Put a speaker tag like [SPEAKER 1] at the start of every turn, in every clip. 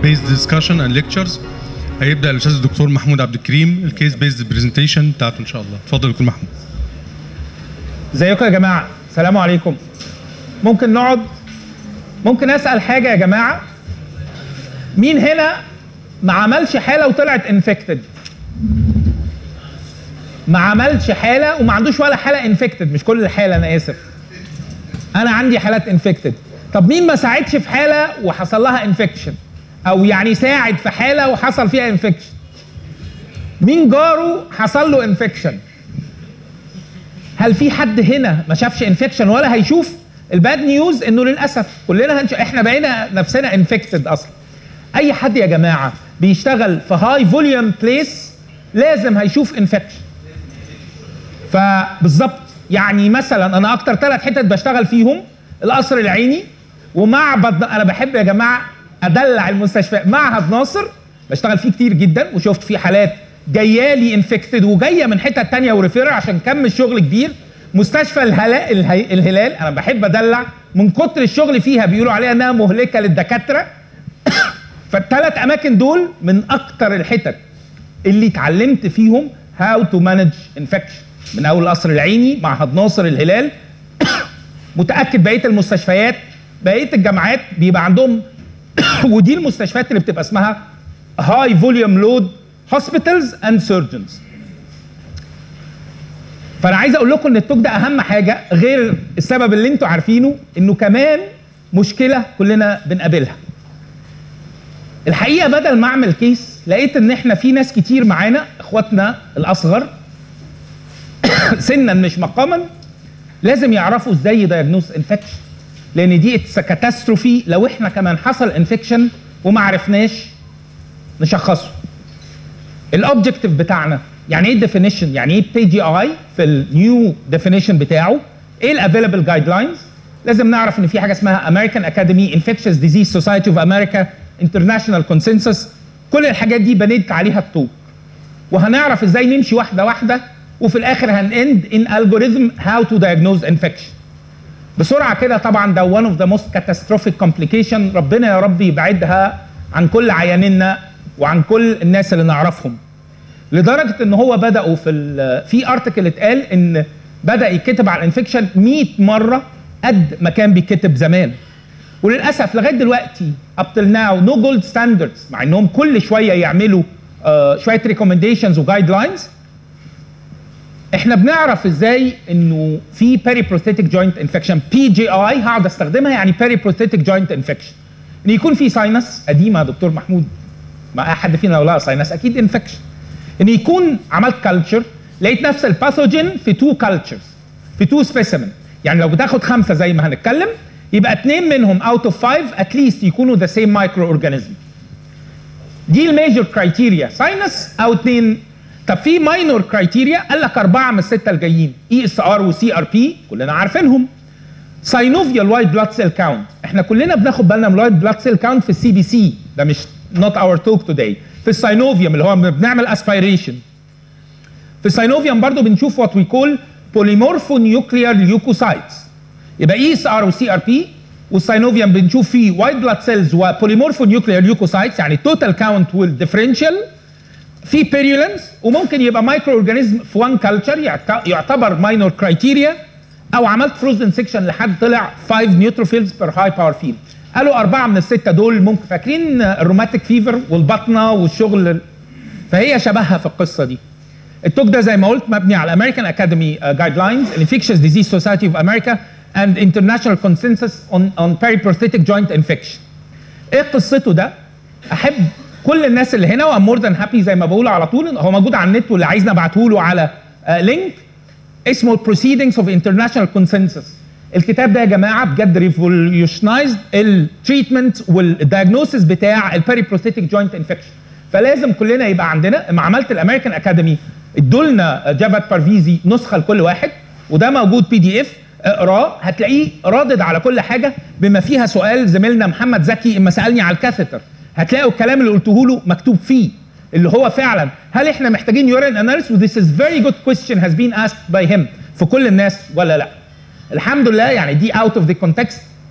[SPEAKER 1] بيزد ديسكشن اند ليكتشرز هيبدا الاستاذ الدكتور محمود عبد الكريم الكيس بيزد برزنتيشن بتاعته ان شاء الله اتفضل دكتور محمود
[SPEAKER 2] ازيكم يا جماعه السلام عليكم ممكن نقعد ممكن اسال حاجه يا جماعه مين هنا ما عملش حاله وطلعت انفكتد ما عملش حاله وما عندوش ولا حاله انفكتد مش كل الحاله انا اسف انا عندي حالات انفكتد طب مين ما ساعدش في حاله وحصل لها انفكشن او يعني ساعد في حاله وحصل فيها انفكشن مين جاره حصل له انفكشن هل في حد هنا ما شافش انفكشن ولا هيشوف الباد نيوز انه للاسف كلنا هنش... احنا بقينا نفسنا انفكتد اصلا اي حد يا جماعه بيشتغل في هاي فوليوم بليس لازم هيشوف انفكشن فبالظبط يعني مثلا انا اكتر ثلاث حتت بشتغل فيهم القصر العيني ومعبد انا بحب يا جماعه ادلع المستشفى معهد ناصر بشتغل فيه كتير جدا وشفت فيه حالات جايه لي انفكتد وجايه من حتت تانية وريفيرر عشان كم الشغل كبير مستشفى الهلا الهي... الهلال انا بحب ادلع من كتر الشغل فيها بيقولوا عليها انها مهلكه للدكاتره فالثلاث اماكن دول من اكتر الحتت اللي اتعلمت فيهم هاو تو مانج انفكشن من اول القصر العيني معهد ناصر الهلال متاكد بقيه المستشفيات بقيه الجامعات بيبقى عندهم ودي المستشفيات اللي بتبقى اسمها هاي فوليوم لود هوسبيتالز اند سيرجنز فانا عايز اقول لكم ان التوك ده اهم حاجه غير السبب اللي انتوا عارفينه انه كمان مشكله كلنا بنقابلها الحقيقه بدل ما اعمل كيس لقيت ان احنا في ناس كتير معانا اخواتنا الاصغر سنا مش مقاما لازم يعرفوا ازاي يدايجنوز انفكشن لان دي اتس كاتاستروفي لو احنا كمان حصل انفكشن وما عرفناش نشخصه الاوبجكتيف بتاعنا يعني ايه الديفينيشن يعني ايه بي جي اي في النيو ديفينيشن بتاعه ايه الافيلبل جايد لاينز لازم نعرف ان في حاجه اسمها امريكان اكاديمي انفكشس ديزيز سوسايتي اوف امريكا انترناشونال كونسنسس كل الحاجات دي بنيت عليها الطوب وهنعرف ازاي نمشي واحده واحده وفي الاخر هنند ان الجوريزم هاو تو diagnose انفكشن بسرعه كده طبعا ده one of the most catastrophic complication ربنا يا رب يبعدها عن كل عيانينا وعن كل الناس اللي نعرفهم لدرجه ان هو بداوا في في ارتكل اتقال ان بدا يتكتب على الانفكشن 100 مره قد ما كان بيتكتب زمان وللاسف لغايه دلوقتي اب تل ناو نو جولد ستاندردز مع انهم كل شويه يعملوا uh, شويه ريكومنديشنز وجايد لاينز احنا بنعرف ازاي انه في بيري بروستاتيك جوينت انفكشن بي جي اي هقعد استخدمها يعني بيري بروستاتيك جوينت انفكشن ان يكون في ساينس قديمه يا دكتور محمود ما اي حد فينا لو لقى ساينس اكيد انفكشن ان يكون عملت كلتشر لقيت نفس الباثوجين في تو كلتشرز في تو سبيسيمن يعني لو بتاخد خمسه زي ما هنتكلم يبقى اثنين منهم اوت اوف فايف اتليست يكونوا ذا سيم مايكرو اورجانيزم دي الميجر كرايتيريا ساينس او اثنين طب في ماينور كرايتيريا قال لك اربعه من السته الجايين اي اس ار وسي ار بي كلنا عارفينهم ساينوفيال وايت بلاد سيل كاونت احنا كلنا بناخد بالنا من الوايت بلاد سيل كاونت في السي بي سي ده مش نوت اور توك توداي في الساينوفيوم اللي هو بنعمل اسبيريشن في الساينوفيوم برضو بنشوف وات وي كول بوليمورفو نيوكليار ليوكوسايتس يبقى اي اس ار وسي ار بي والساينوفيوم بنشوف فيه وايت بلاد سيلز وبوليمورفو نيوكليار ليوكوسايتس يعني التوتال كاونت والديفرنشال في بيريولنس وممكن يبقى مايكرو اورجانيزم في وان كلتشر يعتبر ماينور كرايتيريا او عملت فروزن سيكشن لحد طلع 5 نيوتروفيلز بير هاي باور فيلد قالوا اربعه من السته دول ممكن فاكرين الروماتيك فيفر والبطنه والشغل فهي شبهها في القصه دي التوك ده زي ما قلت مبني على الامريكان اكاديمي جايد لاينز الانفكشس ديزيز سوسايتي اوف امريكا and international consensus on on periprosthetic joint infection. ايه قصته ده؟ احب كل الناس اللي هنا وام مور ذان هابي زي ما بقول على طول هو موجود على النت واللي عايزني ابعته له على لينك اسمه Proceedings of International Consensus. الكتاب ده يا جماعه بجد ريفوليوشنايزد التريتمنت والدايجنوسيس بتاع البيريبروستاتيك جوينت انفكشن. فلازم كلنا يبقى عندنا لما عملت الامريكان اكاديمي ادوا لنا جافات بارفيزي نسخه لكل واحد وده موجود بي دي اف اقراه هتلاقيه رادد على كل حاجه بما فيها سؤال زميلنا محمد زكي اما سالني على الكاثيتر هتلاقوا الكلام اللي قلته له مكتوب فيه اللي هو فعلا هل احنا محتاجين يورين اناليسيس وذيس از فيري جود كويستشن هاز بين asked باي هيم في كل الناس ولا لا الحمد لله يعني دي اوت اوف ذا كونتكست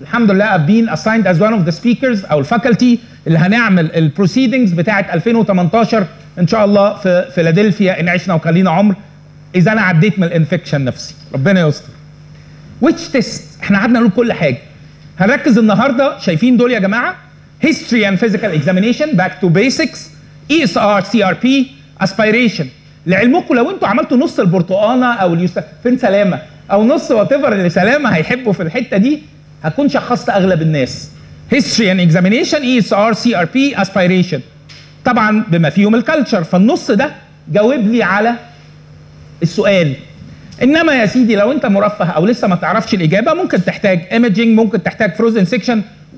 [SPEAKER 2] الحمد لله I've been assigned as one of the speakers او الفاكولتي اللي هنعمل البروسيدنجز بتاعه 2018 ان شاء الله في فيلادلفيا ان عشنا وخلينا عمر اذا انا عديت من الانفكشن نفسي ربنا يستر which تيست احنا قعدنا نقول كل حاجه هنركز النهارده شايفين دول يا جماعه history and physical examination back to basics ESR CRP aspiration لعلمكم لو انتوا عملتوا نص البرتقانه او اليوست فين سلامه او نص وات ايفر اللي سلامه هيحبوا في الحته دي هكون شخصت اغلب الناس history and examination ESR CRP aspiration طبعا بما فيهم الكالتشر فالنص ده جاوب لي على السؤال انما يا سيدي لو انت مرفه او لسه ما تعرفش الاجابه ممكن تحتاج ايمجنج ممكن تحتاج فروزن سيكشن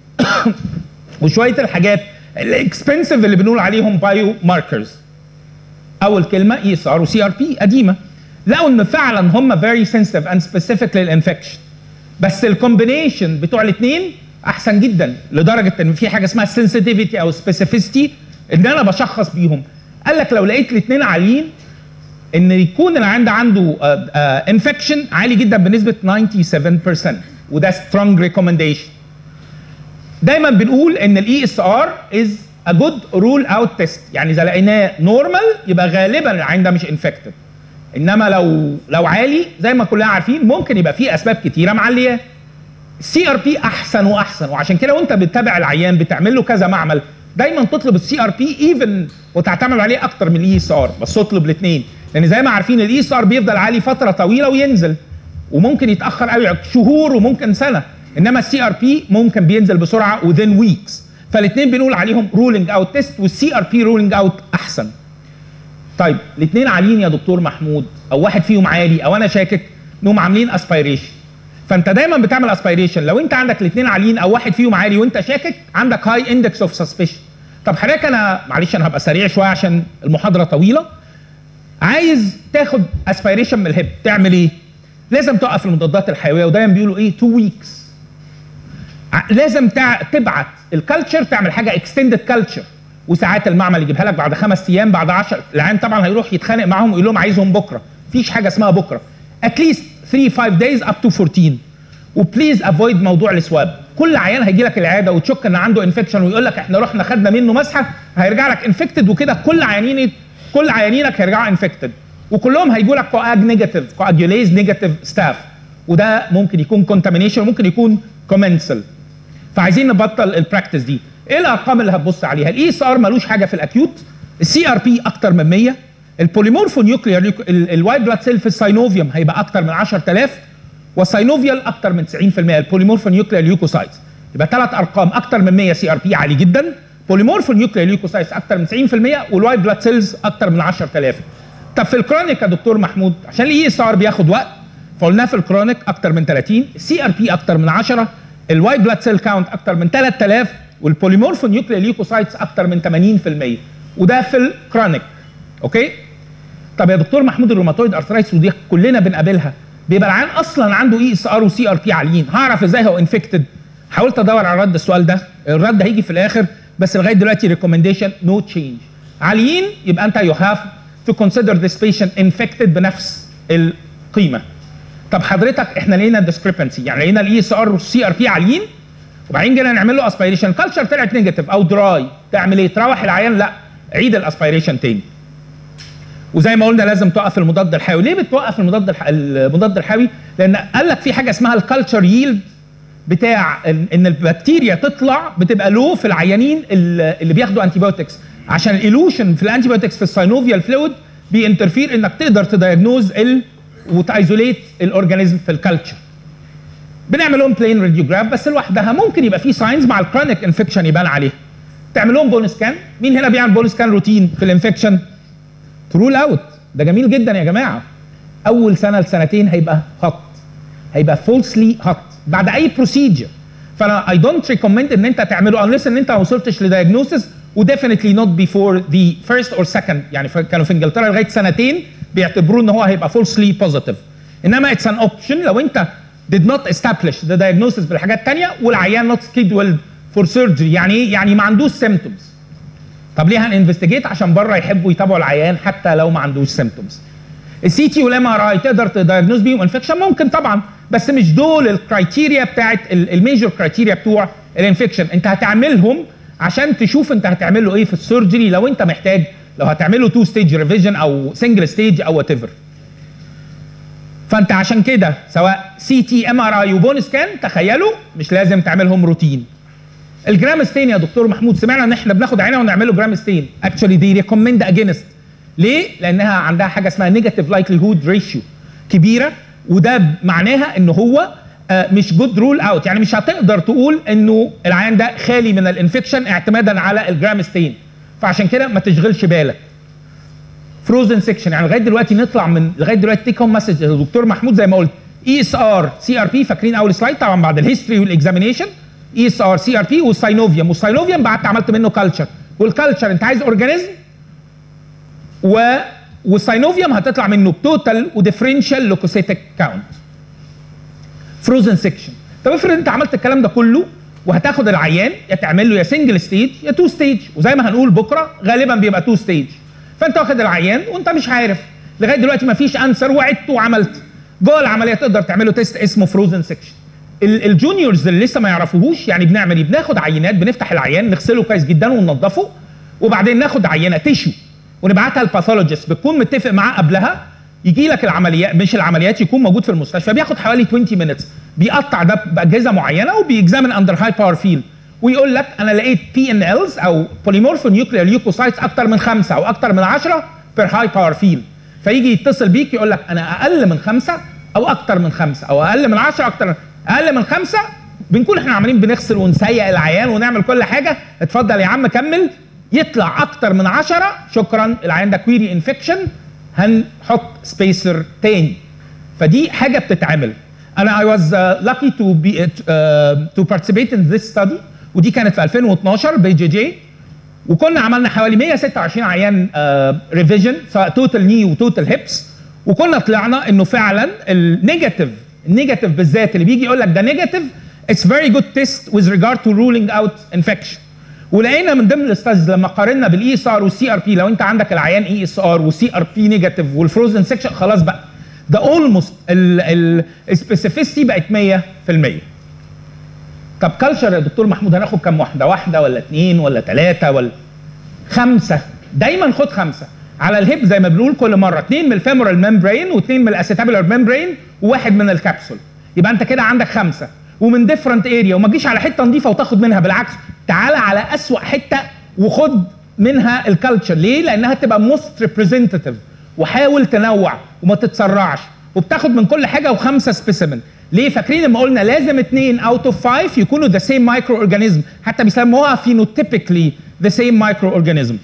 [SPEAKER 2] وشويه الحاجات الاكسبنسيف اللي بنقول عليهم بايو ماركرز اول كلمه اي اس ار وسي ار بي قديمه لقوا ان فعلا هم فيري سنسيتيف اند سبيسيفيك للانفكشن بس الكومبينيشن بتوع الاثنين احسن جدا لدرجه ان في حاجه اسمها سنسيتيفيتي او سبيسيفيستي ان انا بشخص بيهم قال لك لو لقيت الاثنين عاليين ان يكون العيان ده عنده انفكشن عالي جدا بنسبه 97% وده سترونج ريكومنديشن دايما بنقول ان الاي اس ار از ا جود رول اوت تيست يعني اذا لقيناه نورمال يبقى غالبا العين ده مش انفكتد انما لو لو عالي زي ما كلنا عارفين ممكن يبقى فيه اسباب كتيره معلياه السي ار بي احسن واحسن وعشان كده وانت بتتابع العيان بتعمل له كذا معمل دايما تطلب السي ار بي ايفن وتعتمد عليه اكتر من الاي اس ار بس اطلب الاثنين لان زي ما عارفين الاي اس ار بيفضل عالي فتره طويله وينزل وممكن يتاخر قوي شهور وممكن سنه انما السي ار بي ممكن بينزل بسرعه within ويكس فالاثنين بنقول عليهم رولينج اوت تيست والسي ار بي رولينج اوت احسن طيب الاثنين عاليين يا دكتور محمود او واحد فيهم عالي او انا شاكك انهم عاملين اسبيريشن فانت دايما بتعمل اسبيريشن لو انت عندك الاثنين عاليين او واحد فيهم عالي وانت شاكك عندك هاي اندكس اوف سسبشن طب حضرتك انا معلش انا هبقى سريع شويه عشان المحاضره طويله عايز تاخد اسبيريشن من الهب تعمل ايه؟ لازم توقف المضادات الحيويه ودايما بيقولوا ايه 2 ويكس لازم تع... تبعت الكالتشر تعمل حاجه اكستندد كالتشر وساعات المعمل يجيبها لك بعد خمس ايام بعد 10 العيان طبعا هيروح يتخانق معاهم ويقول لهم عايزهم بكره مفيش حاجه اسمها بكره اتليست 3 5 دايز اب تو 14 وبليز افويد موضوع السواب كل عيان هيجي لك العياده وتشك ان عنده انفكشن ويقول لك احنا رحنا خدنا منه مسحه هيرجع لك انفكتد وكده كل عيانين كل عيانينك هيرجعوا انفكتد وكلهم هيجوا لك كواج نيجاتيف كواجوليز نيجاتيف ستاف وده ممكن يكون كونتامينيشن ممكن يكون كومنسل فعايزين نبطل البراكتس دي ايه الارقام اللي هتبص عليها الاي اس ار ملوش حاجه في الاكيوت السي ار بي اكتر من 100 البوليمورفو نيوكليير الوايت بلاد سيل في الساينوفيوم هيبقى اكتر من 10000 والساينوفيال اكتر من 90% البوليمورفو نيوكليير ليوكوسايتس يبقى ثلاث ارقام اكتر من 100 سي ار بي عالي جدا بوليمورفو نيوكليير ليوكوسايتس اكتر من 90% والوايت بلاد سيلز اكتر من 10000 طب في الكرونيك يا دكتور محمود عشان الاي اس ار بياخد وقت فقلناه في الكرونيك اكتر من 30 السي ار بي اكتر من 10 الوايت بلاد سيل كاونت اكتر من 3000 والبوليمورفو نيوكليير ليوكوسايتس اكتر من 80% وده في الكرونيك اوكي طب يا دكتور محمود الروماتويد ارثرايتس ودي كلنا بنقابلها بيبقى العيان اصلا عنده اي اس ار وسي ار بي عاليين هعرف ازاي هو انفكتد حاولت ادور على رد السؤال ده الرد هيجي في الاخر بس لغايه دلوقتي ريكومنديشن نو تشينج عاليين يبقى انت يو هاف تو كونسيدر ذيس بيشنت انفكتد بنفس القيمه طب حضرتك احنا لقينا الديسكريبنسي يعني لقينا الاي اس ار والسي ار بي عاليين وبعدين جينا نعمل له اسبيريشن كلتشر طلعت نيجاتيف او دراي تعمل ايه؟ تروح العيان لا عيد الاسبيريشن تاني وزي ما قلنا لازم توقف المضاد الحيوي ليه بتوقف المضاد الح... المضاد الحيوي لان قال لك في حاجه اسمها الكالتشر ييلد بتاع ان إن البكتيريا تطلع بتبقى لو في العيانين اللي اللي بياخدوا انتيبيوتكس عشان الايلوشن في الانتيبيوتكس في الساينوفيال فلويد بينترفير انك تقدر تدايجنوز ال وتايزوليت الاورجانيزم في الكالتشر بنعمل لهم بلين راديوجراف بس لوحدها ممكن يبقى في ساينز مع الكرونيك انفكشن يبان عليها تعمل لهم بون سكان مين هنا بيعمل بون سكان روتين في الانفكشن ترول اوت ده جميل جدا يا جماعه اول سنه لسنتين هيبقى هot هيبقى فولسلي هot بعد اي بروسيجر فانا اي دونت ريكومند ان انت تعمله انليس ان انت ما وصلتش لدايجنوسيس وديفينتلي نوت بيفور ذا فيرست اور سكند يعني كانوا في انجلترا لغايه سنتين بيعتبروه ان هو هيبقى فولسلي بوزيتيف انما اتس ان اوبشن لو انت did not establish the diagnosis بالحاجات الثانيه والعيان not scheduled for surgery يعني ايه؟ يعني ما عندوش symptoms طب ليه هننفستيجيت عشان بره يحبوا يتابعوا العيان حتى لو ما عندوش سيمتومز السي تي والام ار اي تقدر تدايجنوز بيهم انفكشن ممكن طبعا بس مش دول الكرايتيريا بتاعت الميجور كرايتيريا بتوع الانفكشن انت هتعملهم عشان تشوف انت هتعمل له ايه في السيرجري لو انت محتاج لو هتعمله تو ستيج ريفيجن او سنجل ستيج او وات ايفر فانت عشان كده سواء سي تي ام ار اي وبون سكان تخيلوا مش لازم تعملهم روتين الجرام ستين يا دكتور محمود سمعنا ان احنا بناخد عينه ونعمل له جرام ستين اكشولي دي ريكومند اجينست ليه؟ لانها عندها حاجه اسمها نيجاتيف لايكليهود ريشيو كبيره وده معناها ان هو آه، مش جود رول اوت يعني مش هتقدر تقول انه العيان ده خالي من الانفكشن اعتمادا على الجرام ستين فعشان كده ما تشغلش بالك فروزن سيكشن يعني لغايه دلوقتي نطلع من لغايه دلوقتي تيك هوم مسج الدكتور محمود زي ما قلت اي اس ار سي ار بي فاكرين اول سلايد طبعا بعد الهيستوري والاكزامينيشن اي اس ار سي ار بي والساينوفيوم والساينوفيوم بعد عملت منه كلتشر والكلتشر انت عايز اورجانيزم و والساينوفيوم هتطلع منه بتوتال وديفرنشال لوكوسيتك كاونت فروزن سيكشن طب افرض انت عملت الكلام ده كله وهتاخد العيان يا تعمل له يا سنجل ستيج يا تو ستيج وزي ما هنقول بكره غالبا بيبقى تو ستيج فانت واخد العيان وانت مش عارف لغايه دلوقتي ما فيش انسر وعدت وعملت جوه العمليه تقدر تعمله تيست اسمه فروزن سيكشن الجونيورز اللي لسه ما يعرفوهوش يعني بنعمل ايه بناخد عينات بنفتح العيان نغسله كويس جدا وننضفه وبعدين ناخد عينه تيشو ونبعتها للباثولوجيست بتكون متفق معاه قبلها يجي لك العمليات مش العمليات يكون موجود في المستشفى بياخد حوالي 20 مينتس بيقطع ده باجهزه معينه وبيكزامن اندر هاي باور فيلد ويقول لك انا لقيت بي ان الز او بوليمورفو نيوكلير ليوكوسايتس اكتر من خمسه او اكتر من 10 بير هاي باور فيلد فيجي يتصل بيك يقول لك انا اقل من خمسه او اكتر من خمسه او اقل من 10 اكتر اقل من خمسه بنكون احنا عمالين بنغسل ونسيق العيان ونعمل كل حاجه اتفضل يا عم كمل يطلع اكتر من 10 شكرا العيان ده كويري انفكشن هنحط سبيسر تاني فدي حاجه بتتعمل انا I was uh, lucky to be uh, to participate in this study ودي كانت في 2012 بي جي جي وكنا عملنا حوالي 126 عيان ريفيجن سواء توتال ني وتوتال هيبس وكنا طلعنا انه فعلا النيجاتيف النيجاتيف بالذات اللي بيجي يقول لك ده نيجاتيف اتس فيري جود تيست with regard to ruling out infection ولقينا من ضمن الاستاذ لما قارنا بالاي اس ار والسي ار بي لو انت عندك العيان اي اس ار والسي ار بي نيجاتيف والفروزن سيكشن خلاص بقى ده اولموست السبيسيفيستي بقت 100% طب كلشر يا دكتور محمود هناخد كام واحده واحده ولا اثنين ولا ثلاثه ولا خمسه دايما خد خمسه على الهيب زي ما بنقول كل مره اثنين من الفيمورال ممبرين واثنين من الاسيتابولار ممبرين وواحد من الكبسول يبقى انت كده عندك خمسه ومن ديفرنت اريا وما تجيش على حته نظيفه وتاخد منها بالعكس تعالى على اسوأ حته وخد منها الكالتشر ليه؟ لانها تبقى موست ريبريزنتيف وحاول تنوع وما تتسرعش وبتاخد من كل حاجه وخمسه سبيسيمن ليه فاكرين لما قلنا لازم اثنين اوت اوف فايف يكونوا ذا سيم مايكرو اورجانيزم حتى بيسموها فينوتيبيكلي ذا سيم مايكرو اورجانيزم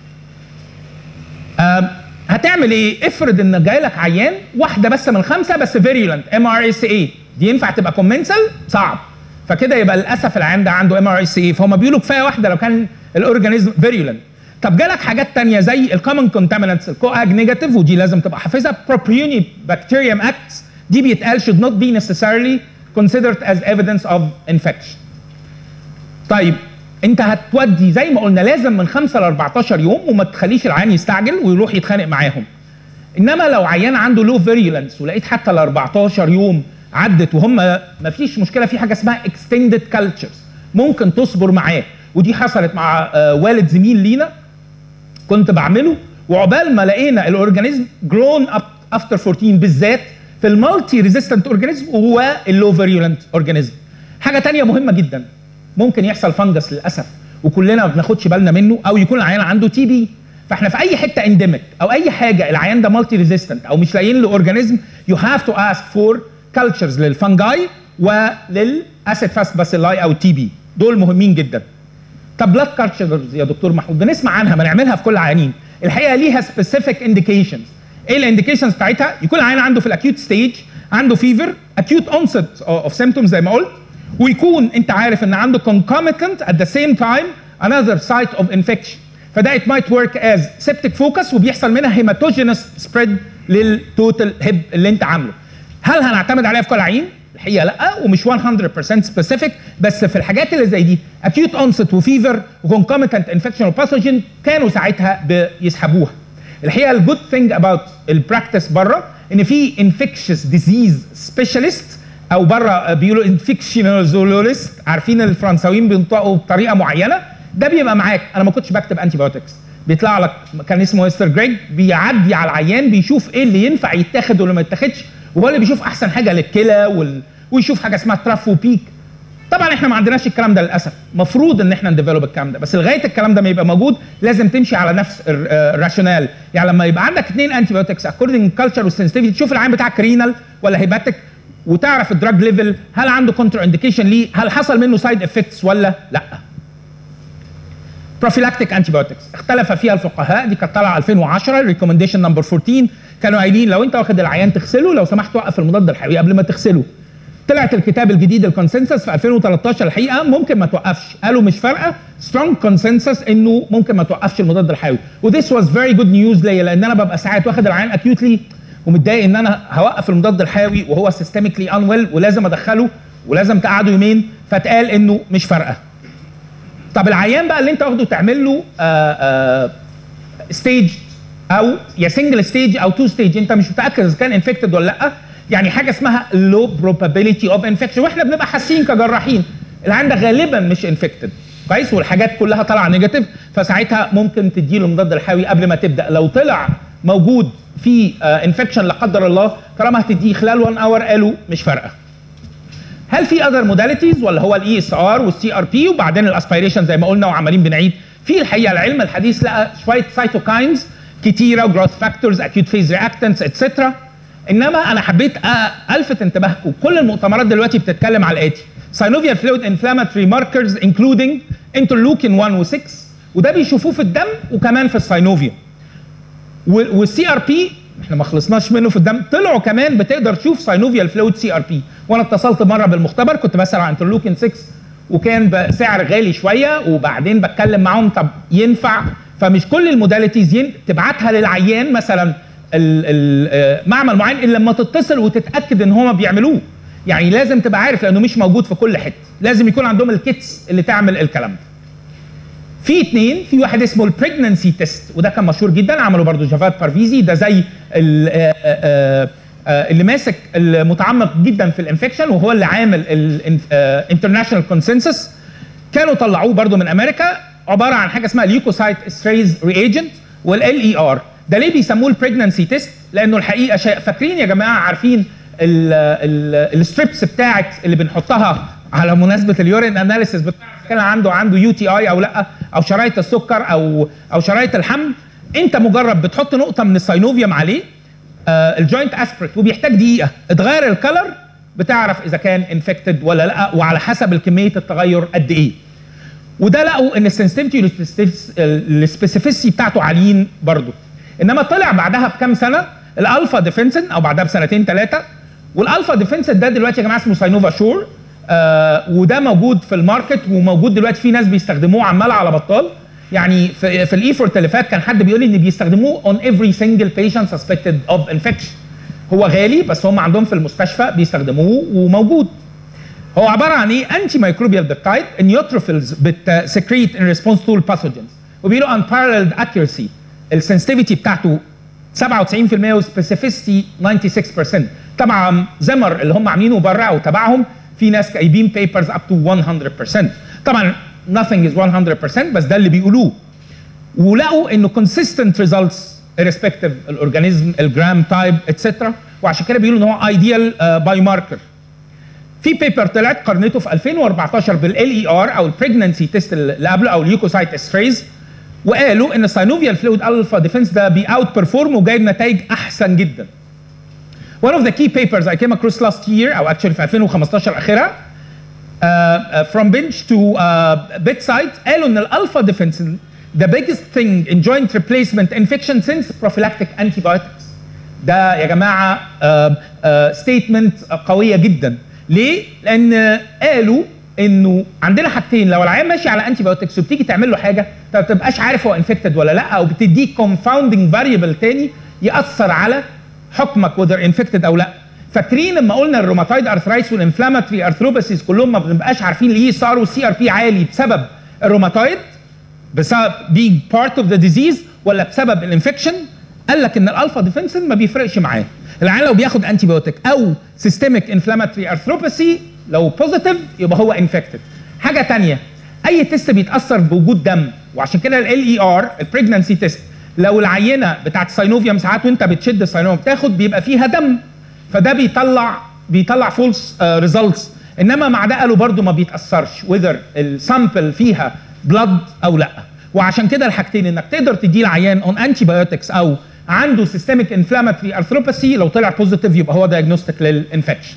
[SPEAKER 2] هتعمل ايه؟ افرض ان جاي لك عيان واحده بس من خمسه بس فيريولنت ام ار اس اي دي ينفع تبقى كومنسل؟ صعب فكده يبقى للاسف العيان ده عنده ام ار اس اي فهم بيقولوا كفايه واحده لو كان الاورجانيزم فيريولنت طب جالك حاجات تانية زي الكومن كونتامينانتس الكواج نيجاتيف ودي لازم تبقى حافظها بروبيوني بكتيريوم اكتس دي بيتقال should not be necessarily considered as evidence of infection. طيب انت هتودي زي ما قلنا لازم من 5 ل 14 يوم وما تخليش العيان يستعجل ويروح يتخانق معاهم. انما لو عيان عنده لو فيريولنس ولقيت حتى ال 14 يوم عدت وهم ما فيش مشكله في حاجه اسمها اكستندد كالتشرز ممكن تصبر معاه ودي حصلت مع آه والد زميل لينا كنت بعمله وعقبال ما لقينا الاورجانيزم جرون اب افتر 14 بالذات في المالتي ريزيستنت اورجانيزم وهو اللو فيريولنت اورجانيزم حاجه تانية مهمه جدا ممكن يحصل فنجس للاسف وكلنا ما بناخدش بالنا منه او يكون العيان عنده تي بي فاحنا في اي حته انديميك او اي حاجه العيان ده مالتي ريزيستنت او مش لاقيين له اورجانيزم يو هاف تو اسك فور كلتشرز للفنجاي وللاسيد فاست باسيلاي او تي بي دول مهمين جدا طب بلاد كالتشرز يا دكتور محمود بنسمع عنها بنعملها في كل العيانين الحقيقه ليها سبيسيفيك انديكيشنز ايه الانديكيشنز بتاعتها يكون العيان عنده في الاكيوت ستيج عنده فيفر اكيوت اونست اوف سيمتومز زي ما قلت ويكون انت عارف ان عنده concomitant at the same time another site of infection فده it might work as septic focus وبيحصل منها hematogenic spread للتوتال هيب اللي انت عامله هل هنعتمد عليها في كل عين؟ الحقيقه لا ومش 100% سبيسيفيك بس في الحاجات اللي زي دي اكيوت اونست وفيفر وكونكوميتنت انفكشن وباثوجين كانوا ساعتها بيسحبوها الحقيقه الجود ثينج اباوت البراكتس بره ان في انفكشس ديزيز سبيشالست او بره بيقولوا انفكشنالزولوليست عارفين الفرنساويين بينطقوا بطريقه معينه ده بيبقى معاك انا ما كنتش بكتب انتي بايوتكس بيطلع لك كان اسمه مستر جريج بيعدي على العيان بيشوف ايه اللي ينفع يتاخد واللي ما يتاخدش وهو اللي بيشوف احسن حاجه للكلى وال... ويشوف حاجه اسمها ترافو بيك طبعا احنا ما عندناش الكلام ده للاسف مفروض ان احنا نديفلوب الكلام ده بس لغايه الكلام ده ما يبقى موجود لازم تمشي على نفس الراشونال يعني لما يبقى عندك اثنين انتي بايوتكس اكوردنج كلتشر والسنسيتيفيتي تشوف العين بتاعك رينال ولا هيباتيك وتعرف الدراج ليفل هل عنده كونتر انديكيشن ليه هل حصل منه سايد افكتس ولا لا بروفيلاكتيك انتي بايوتكس اختلف فيها الفقهاء دي كانت طالعه 2010 ريكومنديشن نمبر 14 كانوا قايلين لو انت واخد العيان تغسله لو سمحت وقف المضاد الحيوي قبل ما تغسله طلعت الكتاب الجديد الكونسنسس في 2013 الحقيقه ممكن ما توقفش قالوا مش فارقه سترونج كونسنسس انه ممكن ما توقفش المضاد الحيوي وذس واز فيري جود نيوز ليا لان انا ببقى ساعات واخد العيان اكيوتلي ومتضايق ان انا هوقف المضاد الحيوي وهو سيستميكلي انويل ولازم ادخله ولازم تقعده يومين فاتقال انه مش فارقه طب العيان بقى اللي انت واخده تعمل له ستيج او يا سنجل ستيج او تو ستيج انت مش متاكد اذا كان انفكتد ولا لا يعني حاجه اسمها لو probability اوف انفكشن واحنا بنبقى حاسين كجراحين العيان ده غالبا مش انفكتد كويس والحاجات كلها طالعه نيجاتيف فساعتها ممكن تديله المضاد الحيوي قبل ما تبدا لو طلع موجود في انفكشن لا قدر الله طالما هتديه خلال 1 اور قالوا مش فارقه هل في اذر موداليتيز ولا هو الاي اس ار والسي ار بي وبعدين الاسبيريشن زي ما قلنا وعمالين بنعيد في الحقيقه العلم الحديث لقى شويه سايتوكاينز كتيره وجروث فاكتورز اكيوت فيز رياكتنتس اتسترا انما انا حبيت الفت انتباهكم كل المؤتمرات دلوقتي بتتكلم على الاتي synovial fluid inflammatory markers including interleukin 1 و6 وده بيشوفوه في الدم وكمان في الساينوفيا والسي ار بي احنا ما خلصناش منه في الدم طلعوا كمان بتقدر تشوف ساينوفيال فلويد سي ار بي وانا اتصلت مره بالمختبر كنت بسال عن انترلوكين 6 وكان بسعر غالي شويه وبعدين بتكلم معاهم طب ينفع فمش كل الموداليتيز ين... تبعتها للعيان مثلا معمل معين الا لما تتصل وتتاكد ان هم بيعملوه يعني لازم تبقى عارف لانه مش موجود في كل حته لازم يكون عندهم الكيتس اللي تعمل الكلام ده في اثنين في واحد اسمه البريجننسي تيست وده كان مشهور جدا عملوا برضو جافات بارفيزي ده زي اللي ماسك المتعمق جدا في الانفكشن وهو اللي عامل الانترناشونال كونسنسس كانوا طلعوه برضو من امريكا عباره عن حاجه اسمها ليوكوسايت ستريز رياجنت والال اي ار ده ليه بيسموه البريجننسي تيست لانه الحقيقه شيء فاكرين يا جماعه عارفين الستريبس بتاعت اللي بنحطها على مناسبه اليورين اناليسيس كان عنده عنده يو تي اي او لا او شرايط السكر او او شرايط الحمل انت مجرد بتحط نقطه من الساينوفيوم عليه آه الجوينت اسبريت وبيحتاج دقيقه اتغير الكلر بتعرف اذا كان انفكتد ولا لا وعلى حسب الكميه التغير قد ايه وده لقوا ان السنسيتيفيتي السبيسيفيسي بتاعته عاليين برضه انما طلع بعدها بكام سنه الالفا ديفنسن او بعدها بسنتين ثلاثه والالفا ديفنسن ده دلوقتي يا جماعه اسمه ساينوفا شور آه وده موجود في الماركت وموجود دلوقتي في ناس بيستخدموه عمال على بطال يعني في, في الايفورت اللي فات كان حد بيقول لي ان بيستخدموه on every single patient suspected of infection هو غالي بس هم عندهم في المستشفى بيستخدموه وموجود هو عباره عن ايه انتي مايكروبيال بيبتايد النيوتروفيلز بتسكريت ان ريسبونس تو الباثوجنز وبيقولوا unparalleled accuracy السنسيتيفيتي بتاعته 97% وسبيسيفيستي 96% طبعا زمر اللي هم عاملينه بره او تبعهم في ناس جايبين بيبرز اب تو 100% طبعا nothing is 100% بس ده اللي بيقولوه ولقوا انه consistent results irrespective الاورجانيزم الجرام تايب اتسترا وعشان كده بيقولوا ان هو ايديال باي ماركر في بيبر طلعت قارنته في 2014 بالال اي ار او البريجننسي تيست اللي قبله او اليوكوسايت استريز وقالوا ان الساينوفيال فلويد الفا ديفنس ده بي اوت بيرفورم وجايب نتائج احسن جدا One of the key papers I came across last year او actually في 2015 اخرها uh, uh, from bench to uh, bedside قالوا ان الالفا ديفنس the biggest thing in joint replacement infection since prophylactic antibiotics ده يا جماعه ستيتمنت uh, uh, قويه جدا ليه؟ لان قالوا انه عندنا حاجتين لو العيان ماشي على انتي بايوتكس وبتيجي تعمل له حاجه ما تبقاش عارف هو انفكتد ولا لا او بتديك كونفاوندنج فاريبل تاني ياثر على حكمك وذر انفكتد او لا فاكرين لما قلنا الروماتويد ارثرايتس والانفلاماتري ارثروباسيس كلهم ما بنبقاش عارفين ليه صار والسي ار بي عالي بسبب الروماتويد بسبب being part of the disease ولا بسبب الانفكشن قال لك ان الالفا ديفنسن ما بيفرقش معاه العيان لو بياخد انتي بايوتيك او سيستميك انفلاماتوري ارثروباثي لو بوزيتيف يبقى هو انفكتد حاجه تانية اي تيست بيتاثر بوجود دم وعشان كده ال اي ار البريجنانسي تيست لو العينه بتاعت الساينوفيوم ساعات وانت بتشد الساينوفيوم بتاخد بيبقى فيها دم فده بيطلع بيطلع فولس ريزلتس انما مع ده قالوا برده ما بيتاثرش وذر السامبل فيها بلاد او لا وعشان كده الحاجتين انك تقدر تدي العيان اون انتي بايوتكس او عنده سيستميك انفلاماتوري ارثروباثي لو طلع بوزيتيف يبقى هو دايجنوستيك للانفكشن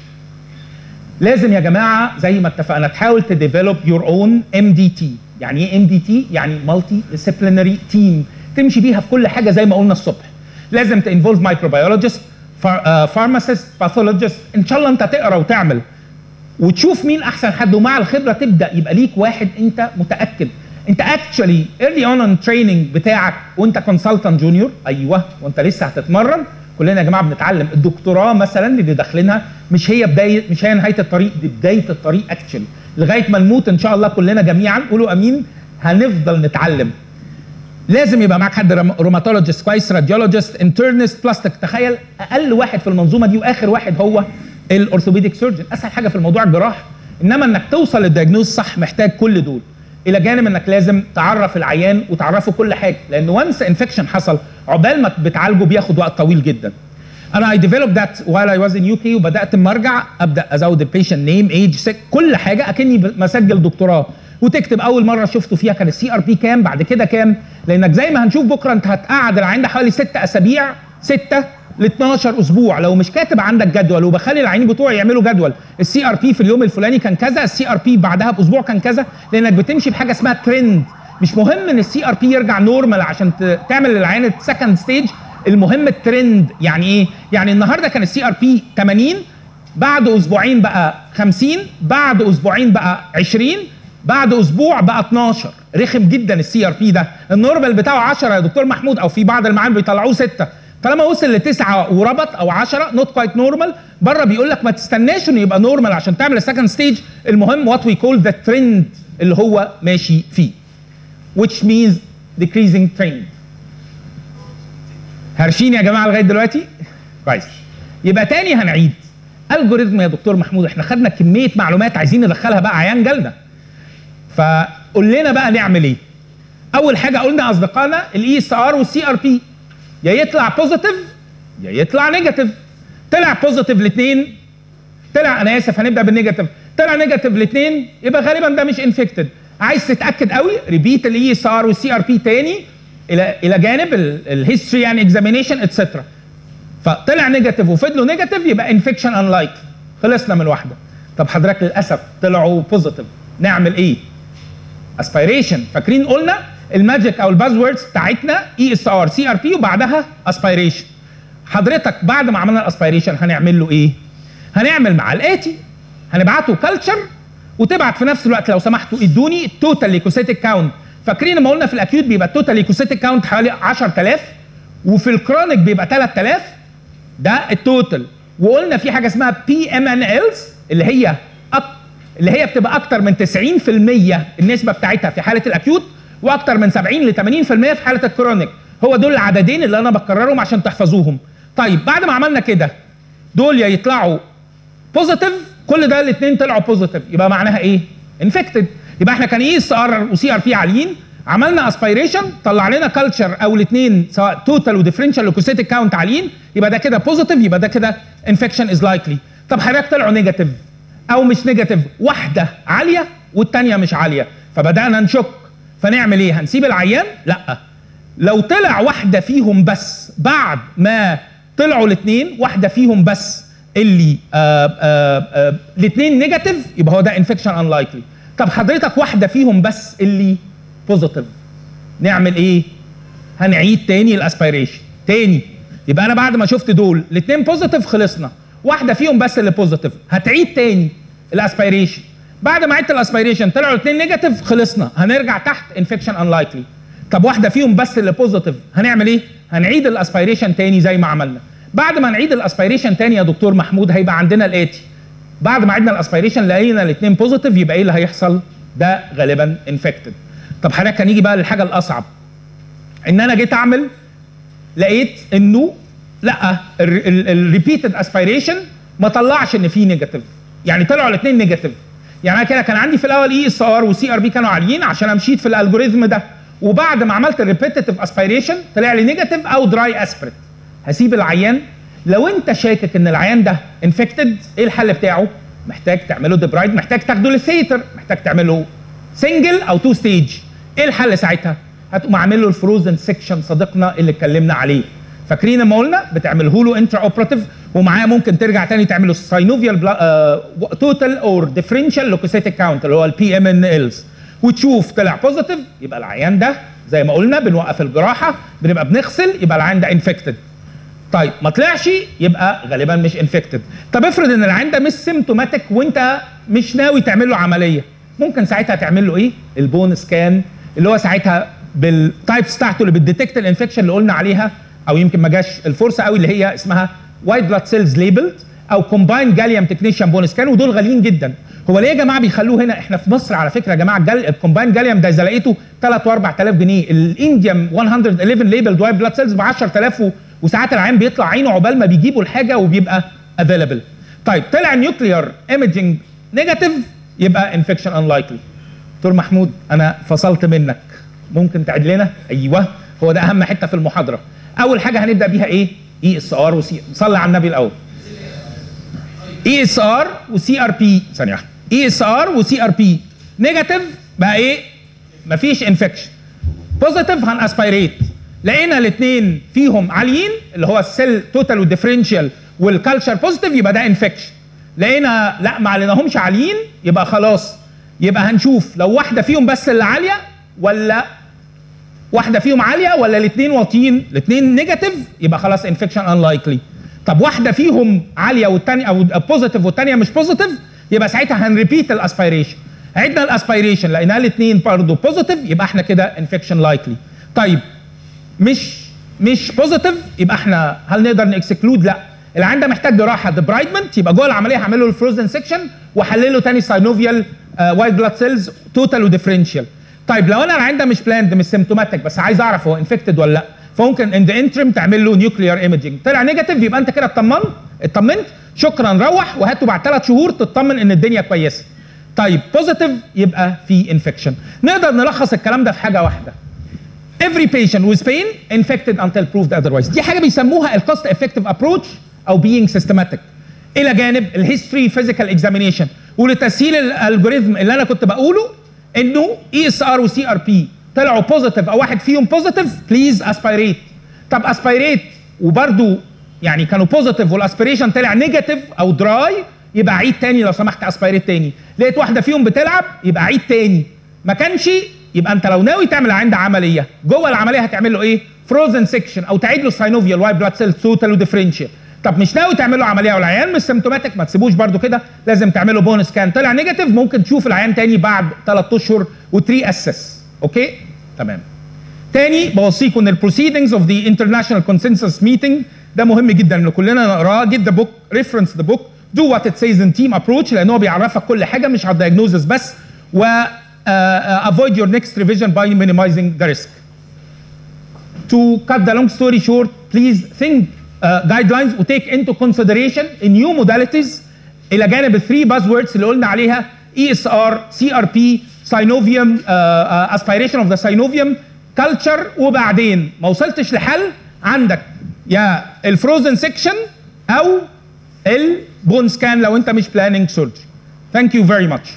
[SPEAKER 2] لازم يا جماعه زي ما اتفقنا تحاول تديفلوب يور اون ام دي تي يعني ايه ام دي تي يعني مالتي ديسيبلينري تيم تمشي بيها في كل حاجه زي ما قلنا الصبح لازم تنفولف مايكروبيولوجيست فارماسيست باثولوجيست ان شاء الله انت تقرا وتعمل وتشوف مين احسن حد ومع الخبره تبدا يبقى ليك واحد انت متاكد انت اكشولي ايرلي اون ان تريننج بتاعك وانت كونسلتنت جونيور ايوه وانت لسه هتتمرن كلنا يا جماعه بنتعلم الدكتوراه مثلا اللي داخلينها مش هي بدايه مش هي نهايه الطريق دي بدايه الطريق اكشولي لغايه ما نموت ان شاء الله كلنا جميعا قولوا امين هنفضل نتعلم لازم يبقى معاك حد روماتولوجيست كويس راديولوجيست انترنست بلاستيك تخيل اقل واحد في المنظومه دي واخر واحد هو الاورثوبيديك سيرجن اسهل حاجه في الموضوع الجراحه انما انك توصل للدياجنوز صح محتاج كل دول الى جانب انك لازم تعرف العيان وتعرفه كل حاجه لان وانس انفكشن حصل عقبال ما بتعالجه بياخد وقت طويل جدا انا اي ديفلوب ذات وايل اي واز ان يو كي وبدات اما ارجع ابدا ازود البيشنت نيم ايج كل حاجه اكني بسجل دكتوراه وتكتب اول مره شفته فيها كان السي ار بي كام بعد كده كام لانك زي ما هنشوف بكره انت هتقعد العين ده حوالي ست اسابيع سته ل 12 اسبوع لو مش كاتب عندك جدول وبخلي العيانين بتوعي يعملوا جدول السي ار بي في اليوم الفلاني كان كذا السي ار بي بعدها باسبوع كان كذا لانك بتمشي بحاجه اسمها ترند مش مهم ان السي ار بي يرجع نورمال عشان تعمل للعيان سكند ستيج المهم الترند يعني ايه يعني النهارده كان السي ار بي 80 بعد اسبوعين بقى 50 بعد اسبوعين بقى 20 بعد اسبوع بقى 12 رخم جدا السي ار بي ده النورمال بتاعه 10 يا دكتور محمود او في بعض المعامل بيطلعوه 6 طالما وصل لتسعة وربط او 10 نوت كويت نورمال بره بيقول لك ما تستناش انه يبقى نورمال عشان تعمل السكند ستيج المهم وات وي كول ذا ترند اللي هو ماشي فيه which means decreasing trend هرشين يا جماعه لغايه دلوقتي كويس يبقى تاني هنعيد الجوريزم يا دكتور محمود احنا خدنا كميه معلومات عايزين ندخلها بقى عيان جالنا فقول لنا بقى نعمل ايه اول حاجه قلنا اصدقائنا الاي اس ار والسي ار بي يا يطلع بوزيتيف يا يطلع نيجاتيف طلع بوزيتيف الاثنين طلع انا اسف هنبدا بالنيجاتيف طلع نيجاتيف الاثنين يبقى غالبا ده مش انفكتد عايز تتاكد قوي ريبيت الاي اس ار والسي ار بي تاني الى الى جانب الهيستوري يعني اكزامينيشن اتسترا فطلع نيجاتيف وفضلوا نيجاتيف يبقى انفكشن انلايك خلصنا من واحده طب حضرتك للاسف طلعوا بوزيتيف نعمل ايه اسبيريشن فاكرين قلنا الماجيك او الباز ووردز بتاعتنا اي اس ار سي ار بي وبعدها اسبيريشن حضرتك بعد ما عملنا الاسبيريشن هنعمل له ايه هنعمل مع الاتي هنبعته كلتشر وتبعت في نفس الوقت لو سمحتوا ادوني التوتال ليكوسيتيك كاونت فاكرين لما قلنا في الاكيوت بيبقى التوتال ليكوسيتيك كاونت حوالي 10000 وفي الكرونيك بيبقى 3000 ده التوتال وقلنا في حاجه اسمها بي ام ان الز اللي هي أك... اللي هي بتبقى اكتر من 90% النسبه بتاعتها في حاله الاكيوت واكتر من 70 ل 80% في حاله الكرونيك هو دول العددين اللي انا بكررهم عشان تحفظوهم طيب بعد ما عملنا كده دول يا يطلعوا بوزيتيف كل ده الاثنين طلعوا بوزيتيف يبقى معناها ايه انفكتد يبقى احنا كان اي اس ار وسي ار بي عاليين عملنا اسبيريشن طلع لنا كلتشر او الاثنين سواء توتال وديفرنشال لوكوسيتيك كاونت عاليين يبقى ده كده بوزيتيف يبقى ده كده انفكشن از لايكلي طب حضرتك طلعوا نيجاتيف او مش نيجاتيف واحده عاليه والثانيه مش عاليه فبدانا نشك فنعمل ايه هنسيب العيان لا لو طلع واحده فيهم بس بعد ما طلعوا الاثنين واحده فيهم بس اللي الاثنين نيجاتيف يبقى هو ده انفكشن ان لايكلي طب حضرتك واحده فيهم بس اللي بوزيتيف نعمل ايه هنعيد تاني الاسبيريشن تاني يبقى انا بعد ما شفت دول الاثنين بوزيتيف خلصنا واحده فيهم بس اللي بوزيتيف هتعيد تاني الاسبيريشن بعد ما عدت الاسبيريشن طلعوا الاثنين نيجاتيف خلصنا هنرجع تحت انفكشن ان لايكلي طب واحده فيهم بس اللي بوزيتيف هنعمل ايه هنعيد الاسبيريشن تاني زي ما عملنا بعد ما نعيد الاسبيريشن تاني يا دكتور محمود هيبقى عندنا الاتي بعد ما عدنا الاسبيريشن لقينا الاثنين بوزيتيف يبقى ايه اللي هيحصل ده غالبا انفكتد طب حضرتك هنيجي بقى للحاجه الاصعب ان انا جيت اعمل لقيت انه لا الريبيتد اسبيريشن ما طلعش ان في نيجاتيف يعني طلعوا الاثنين نيجاتيف يعني انا كده كان عندي في الاول اي اس ار وسي ار بي كانوا عاليين عشان امشيت في الالجوريزم ده وبعد ما عملت الريبيتيف اسبيريشن طلع لي نيجاتيف او دراي اسبريت هسيب العيان لو انت شاكك ان العيان ده انفكتد ايه الحل بتاعه؟ محتاج تعمله ديبرايد محتاج تاخده للثيتر محتاج تعمله سنجل او تو ستيج ايه الحل ساعتها؟ هتقوم عامل له الفروزن سيكشن صديقنا اللي اتكلمنا عليه فاكرين لما قلنا بتعمله له انترا اوبراتيف ومعاه ممكن ترجع تاني تعمله ساينوفيال توتال اور ديفرنشال لوكوسيتيك كاونت اللي هو البي ام ان الز وتشوف طلع بوزيتيف يبقى العيان ده زي ما قلنا بنوقف الجراحه بنبقى بنغسل يبقى العيان ده انفكتد طيب ما طلعش يبقى غالبا مش انفكتد طب افرض ان العيان ده مش سيمتوماتيك وانت مش ناوي تعمل له عمليه ممكن ساعتها تعمل له ايه البون سكان اللي هو ساعتها بالتايبس بتاعته اللي بتديتكت الانفكشن اللي قلنا عليها او يمكن ما جاش الفرصه قوي اللي هي اسمها وايت بلاد سيلز ليبلد او كومباين جاليوم تكنيشن بون سكان ودول غاليين جدا هو ليه يا جماعه بيخلوه هنا احنا في مصر على فكره يا جماعه الجال الكومباين جاليوم ده اذا لقيته 3 و4000 جنيه الانديوم 111 ليبلد وايت بلاد سيلز ب 10000 وساعات العين بيطلع عينه عقبال ما بيجيبوا الحاجه وبيبقى افيلبل طيب طلع نيوكليار ايمجنج نيجاتيف يبقى انفكشن انلايكلي دكتور محمود انا فصلت منك ممكن تعيد لنا ايوه هو ده اهم حته في المحاضره اول حاجه هنبدا بيها ايه اي اس ار وسي صلي على النبي الاول اي اس ار وسي ار بي ثانيه واحده اي اس ار وسي ار بي نيجاتيف بقى ايه مفيش انفكشن بوزيتيف هناسبيريت لقينا الاثنين فيهم عاليين اللي هو السيل توتال والديفرنشال والكالتشر بوزيتيف يبقى ده انفكشن لقينا لا ما لقيناهمش عاليين يبقى خلاص يبقى هنشوف لو واحده فيهم بس اللي عاليه ولا واحده فيهم عاليه ولا الاثنين واطيين الاثنين نيجاتيف يبقى خلاص انفكشن انلايكلي طب واحده فيهم عاليه والثانيه او بوزيتيف والثانيه مش بوزيتيف يبقى ساعتها هنريبيت الاسبيريشن عدنا الاسبيريشن لقينا الاثنين برضه بوزيتيف يبقى احنا كده انفكشن لايكلي طيب مش مش بوزيتيف يبقى احنا هل نقدر نكسكلود لا العيان ده محتاج جراحه ديبرايدمنت يبقى جوه العمليه هعمل له الفروزن سيكشن واحلله تاني ساينوفيال وايت بلاد سيلز توتال وديفرنشال طيب لو انا العيان ده مش بلاند مش سيمتوماتيك بس عايز اعرف هو انفكتد ولا لا فممكن ان ذا انترم تعمل له نيوكليار ايمجنج طلع نيجاتيف يبقى انت كده اطمنت اطمنت شكرا روح وهاته بعد ثلاث شهور تطمن ان الدنيا كويسه طيب بوزيتيف يبقى في انفكشن نقدر نلخص الكلام ده في حاجه واحده every patient with pain infected until proved otherwise دي حاجه بيسموها الكوست افكتيف ابروتش او being systematic الى جانب الهيستوري فيزيكال اكزامينيشن ولتسهيل الالجوريزم اللي انا كنت بقوله انه اي اس ار وسي ار بي طلعوا بوزيتيف او واحد فيهم بوزيتيف بليز اسبيريت طب اسبيريت وبرده يعني كانوا بوزيتيف والاسبيريشن طلع نيجاتيف او دراي يبقى عيد تاني لو سمحت اسبيريت تاني لقيت واحده فيهم بتلعب يبقى عيد تاني ما كانش يبقى انت لو ناوي تعمل عند عمليه جوه العمليه هتعمل له ايه فروزن سيكشن او تعيد له ساينوفيال وايت بلاد سيل توتال وديفرنشال طب مش ناوي تعمل له عمليه والعيان مش سيمتوماتيك ما تسيبوش برده كده لازم تعمله بون سكان طلع نيجاتيف ممكن تشوف العيان تاني بعد 3 اشهر وتري اسس اوكي تمام تاني بوصيكم ان البروسيدنجز اوف ذا انترناشونال كونسنسس ميتنج ده مهم جدا ان كلنا نقراه جيت ذا بوك ريفرنس ذا بوك دو وات ات سيز ان تيم ابروتش لان هو بيعرفك كل حاجه مش على الدايجنوزس بس و uh, uh, avoid your next revision by minimizing the risk. To cut the long story short, please think uh, guidelines و take into consideration new modalities الى جانب الثري buzzwords اللي قلنا عليها ESR, CRP, synovium, uh, uh, aspiration of the synovium, culture وبعدين ما وصلتش لحل عندك يا الفروزن سيكشن او البون سكان لو انت مش planning surgery. Thank you very much.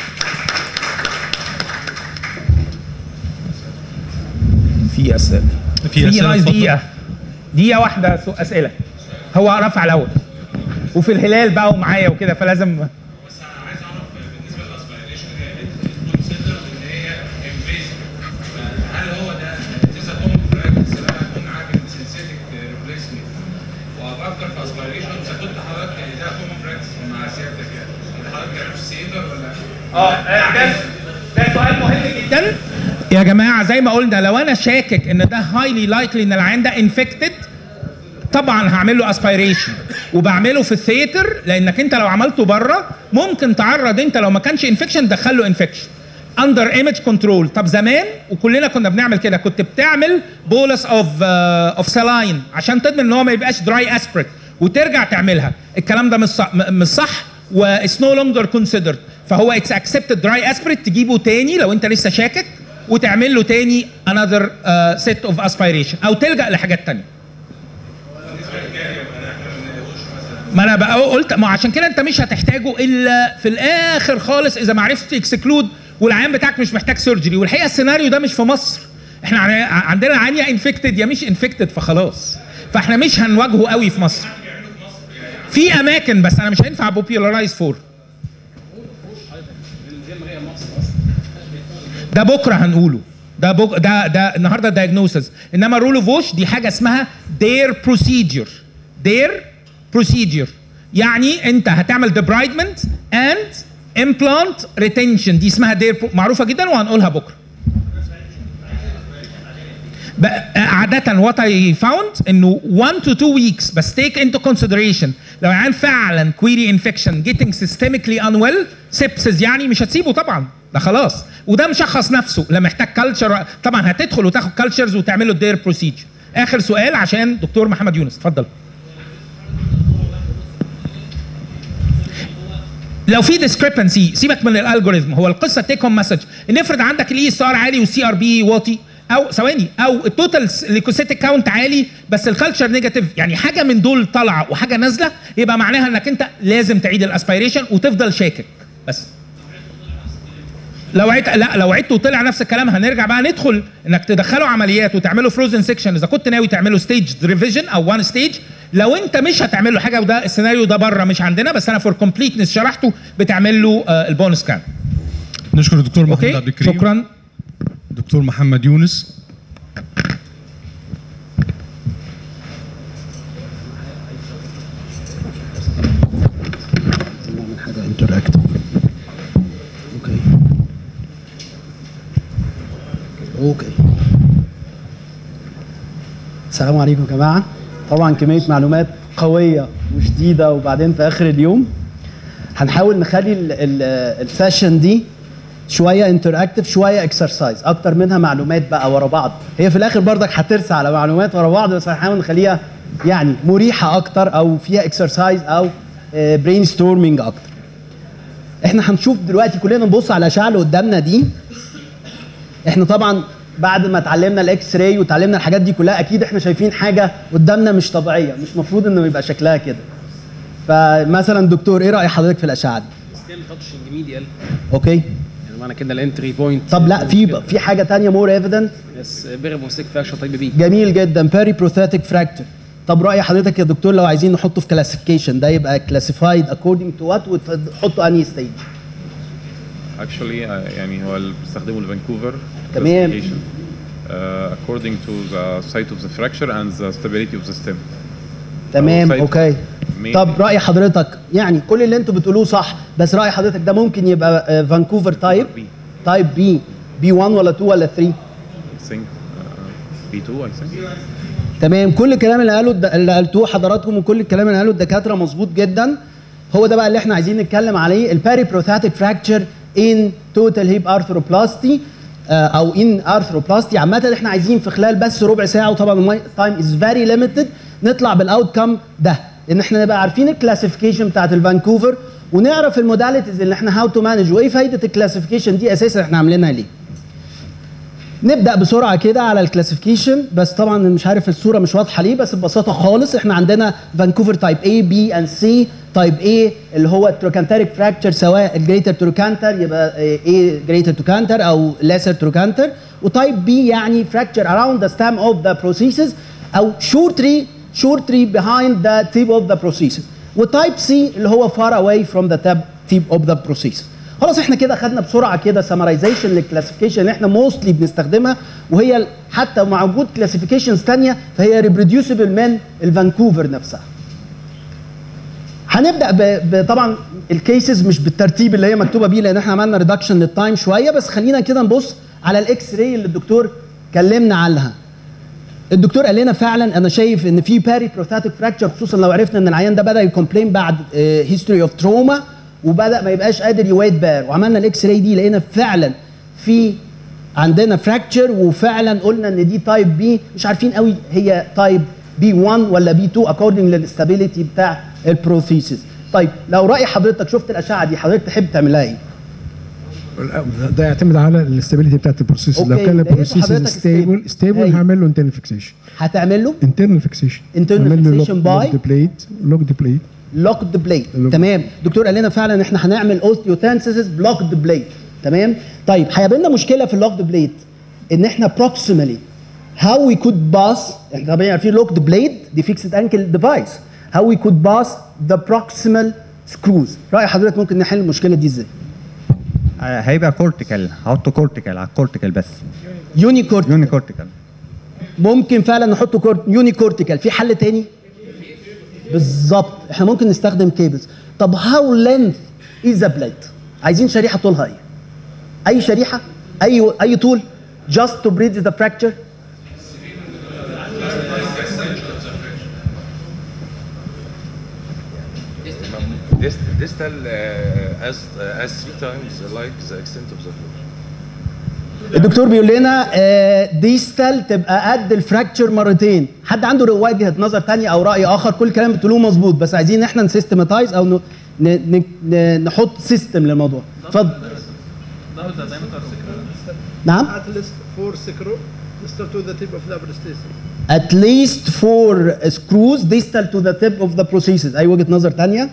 [SPEAKER 2] في اسئله
[SPEAKER 1] في أسئلة،
[SPEAKER 2] نايس
[SPEAKER 1] اتفضل.
[SPEAKER 2] دقيقه دقيقه واحده سو- اسئله هو رفع الاول وفي الهلال بقى ومعايا وكده فلازم
[SPEAKER 3] بس انا عايز اعرف بالنسبه للاسبيريشن هي كونسيدر ان هي انفيزيف هل هو ده تيزا كومن براكتس اللي انا اكون عامل سنسيتك ريبليسمنت وافكر في اسبيريشن اذا كنت حضرتك يعني ده كومن براكتس مع سيادتك يعني انت حضرتك تعرف سيدر ولا
[SPEAKER 2] اه ده ده سؤال مهم جدا يا جماعه زي ما قلنا لو انا شاكك ان ده هايلي لايكلي ان العيان ده انفكتد طبعا هعمل له اسبيريشن وبعمله في الثيتر لانك انت لو عملته بره ممكن تعرض انت لو ما كانش انفكشن تدخل له انفكشن اندر ايمج كنترول طب زمان وكلنا كنا بنعمل كده كنت بتعمل بولس اوف اوف سلاين عشان تضمن ان هو ما يبقاش دراي اسبريت وترجع تعملها الكلام ده مش صح مش صح واتس نو لونجر كونسيدرد فهو اتس اكسبتد دراي اسبريت تجيبه تاني لو انت لسه شاكك وتعمل له تاني انذر سيت اوف اسبيريشن او تلجا لحاجات تانيه ما انا بقى قلت ما عشان كده انت مش هتحتاجه الا في الاخر خالص اذا ما عرفتش اكسكلود والعيان بتاعك مش محتاج سيرجري والحقيقه السيناريو ده مش في مصر احنا عن- عندنا العيان يا انفكتد يا مش انفكتد فخلاص فاحنا مش هنواجهه قوي في مصر في اماكن بس انا مش هينفع بوبيولارايز فور ده بكره هنقوله ده بك... ده ده النهارده دايجنوسز انما رول اوف ووش دي حاجه اسمها دير بروسيجر دير بروسيجر يعني انت هتعمل ديبرايدمنت اند امبلانت ريتنشن دي اسمها دير معروفه جدا وهنقولها بكره بقى- عادة وات اي فاوند انه 1 to 2 weeks بس take into consideration لو العيان فعلا كويري انفكشن getting systemically unwell sepsis يعني مش هتسيبه طبعا ده خلاص وده مشخص نفسه لا محتاج كلتشر طبعا هتدخل وتاخد كلتشرز وتعمل له الدير بروسيجر اخر سؤال عشان دكتور محمد يونس اتفضل لو في ديسكريبنسي سيبك من الالجوريزم هو القصه تيك هوم مسج نفرض عندك الاي اس ار عالي والسي ار بي واطي او ثواني او التوتال ليكوسيتيك كاونت عالي بس الكالتشر نيجاتيف يعني حاجه من دول طالعه وحاجه نازله يبقى معناها انك انت لازم تعيد الاسبيريشن وتفضل شاكك بس لو عدت لا لو عدت وطلع نفس الكلام هنرجع بقى ندخل انك تدخله عمليات وتعمله فروزن سيكشن اذا كنت ناوي تعمله ستيج ريفيجن او وان ستيج لو انت مش هتعمل له حاجه وده السيناريو ده بره مش عندنا بس انا فور كومبليتنس شرحته بتعمل له آه البونس كان
[SPEAKER 1] نشكر الدكتور محمد عبد
[SPEAKER 2] اوكي
[SPEAKER 1] الكريم
[SPEAKER 2] شكرا
[SPEAKER 1] دكتور محمد يونس
[SPEAKER 4] نعمل حاجه انتراكتيف اوكي اوكي السلام عليكم يا جماعه طبعا كميه معلومات قويه وشديده وبعدين في اخر اليوم هنحاول نخلي ال- ال- السيشن دي شويه انتراكتيف شويه اكسرسايز اكتر منها معلومات بقى ورا بعض هي في الاخر برضك هترسى على معلومات ورا بعض بس هنحاول نخليها يعني مريحه اكتر او فيها اكسرسايز او برين ستورمنج اكتر احنا هنشوف دلوقتي كلنا نبص على الاشعه اللي قدامنا دي احنا طبعا بعد ما اتعلمنا الاكس راي وتعلمنا الحاجات دي كلها اكيد احنا شايفين حاجه قدامنا مش طبيعيه مش مفروض انه يبقى شكلها كده فمثلا دكتور ايه راي حضرتك في الاشعه دي
[SPEAKER 5] ستيل تاتشنج ميديال
[SPEAKER 4] اوكي
[SPEAKER 5] يعني معنى كده الانتري بوينت
[SPEAKER 4] طب لا في في حاجه تانية مور ايفيدنت
[SPEAKER 5] بس بيري موسيك فاكشن تايب بي
[SPEAKER 4] جميل جدا بيري بروثيتك فراكتور طب راي حضرتك يا دكتور لو عايزين نحطه في كلاسيفيكيشن ده يبقى كلاسيفايد اكوردنج تو وات وتحطه انهي ستيج
[SPEAKER 6] Actually uh, يعني هو اللي بيستخدمه لفانكوفر
[SPEAKER 4] تمام.
[SPEAKER 6] classification, uh, according to the site of the fracture and the stability of the stem.
[SPEAKER 4] تمام
[SPEAKER 6] site
[SPEAKER 4] اوكي
[SPEAKER 6] main-
[SPEAKER 4] طب راي حضرتك يعني كل اللي انتوا بتقولوه صح بس راي حضرتك ده ممكن يبقى آه، فانكوفر تايب
[SPEAKER 6] B.
[SPEAKER 4] تايب بي بي 1 ولا 2 ولا 3
[SPEAKER 6] I think uh, B2 I think.
[SPEAKER 4] تمام كل الكلام اللي قاله الد- اللي قالتوه حضراتكم وكل الكلام اللي قاله الدكاتره مظبوط جدا هو ده بقى اللي احنا عايزين نتكلم عليه الباري بروثاتيك فراكتشر ان توتال هيب ارثروبلاستي او ان ارثروبلاستي عامه احنا عايزين في خلال بس ربع ساعه وطبعا التايم از فيري ليميتد نطلع بالاوت كام ده ان احنا نبقى عارفين الكلاسيفيكيشن بتاعت الفانكوفر ونعرف الموداليتيز اللي احنا هاو تو مانج وايه فايده الكلاسيفيكيشن دي اساسا احنا عاملينها ليه نبدا بسرعه كده على الكلاسيفيكيشن بس طبعا مش عارف الصوره مش واضحه ليه بس ببساطه خالص احنا عندنا فانكوفر تايب A B and C تايب A اللي هو التروكانتريك فراكتشر سواء الجريتر تروكانتر يبقى A جريتر تروكانتر او ليسر تروكانتر وتايب B يعني فراكتشر around the stem of the processes او shortly shortly behind the tip of the processes وتايب C اللي هو far away from the tip tip of the processes خلاص احنا كده خدنا بسرعه كده سمرايزيشن للكلاسيفيكيشن اللي احنا موستلي بنستخدمها وهي ال- حتى مع وجود كلاسيفيكيشنز ثانيه فهي ريبروديوسبل من الفانكوفر نفسها. هنبدا ب- ب- طبعا الكيسز مش بالترتيب اللي هي مكتوبه بيه لان احنا عملنا ريدكشن للتايم شويه بس خلينا كده نبص على الاكس راي اللي الدكتور كلمنا عنها. الدكتور قال لنا فعلا انا شايف ان في باري بروثاتيك فراكتشر خصوصا لو عرفنا ان العيان ده بدا يكومبلين بعد هيستوري اوف تروما وبدا ما يبقاش قادر يويت بار وعملنا الاكس راي دي لقينا فعلا في عندنا فراكتشر وفعلا قلنا ان دي تايب بي مش عارفين قوي هي تايب بي 1 ولا بي 2 اكوردنج للاستابيليتي بتاع البروثيسز طيب لو راي حضرتك شفت الاشعه دي حضرتك تحب تعملها ايه
[SPEAKER 7] ده يعتمد على الاستابيليتي بتاعت البروسيس لو
[SPEAKER 4] أوكي،
[SPEAKER 7] كان
[SPEAKER 4] لقيته
[SPEAKER 7] البروسيس
[SPEAKER 4] حضرتك
[SPEAKER 7] ستيبل
[SPEAKER 4] stable.
[SPEAKER 7] ستيبل
[SPEAKER 4] هاي.
[SPEAKER 7] هعمل له انترنال فيكسيشن
[SPEAKER 4] هتعمل له
[SPEAKER 7] انترنال فيكسيشن
[SPEAKER 4] Internal fixation by?
[SPEAKER 7] لوك بليد لوك بليد
[SPEAKER 4] لوكد بليد
[SPEAKER 7] Locked.
[SPEAKER 4] تمام دكتور قال لنا فعلا احنا هنعمل اوستيوتانسيس بلوكد بليد تمام طيب هيقابلنا مشكله في اللوكد بليد ان احنا بروكسيمالي هاو وي كود باس احنا طبعا عارفين لوكد بليد دي فيكسد انكل ديفايس هاو وي كود باس ذا بروكسيمال سكروز راي حضرتك ممكن نحل المشكله دي ازاي
[SPEAKER 8] آه، هيبقى كورتيكال هحطه كورتيكال على الكورتيكال بس
[SPEAKER 4] يوني كورت
[SPEAKER 8] يوني كورتيكال
[SPEAKER 4] ممكن فعلا نحطه كورت يوني كورتيكال في حل تاني بالظبط احنا ممكن نستخدم كيبلز طب هاو لينث از ذا بليد عايزين شريحه طولها ايه اي شريحه اي اي طول just to bridge the fracture
[SPEAKER 9] Dist- distal uh, as uh, as three times like the extent of the floor.
[SPEAKER 4] الدكتور بيقول لنا ديستال تبقى قد الفراكتشر مرتين حد عنده وجهه نظر تانية او راي اخر كل الكلام بتقولوه مظبوط بس عايزين ان احنا نسيستماتايز او ن- ن- ن- ن- نحط سيستم للموضوع اتفضل نعم
[SPEAKER 10] At least four screw distal to the tip of the prosthesis.
[SPEAKER 4] at least four screws distal to the tip of the prosthesis اي وجهه نظر تانية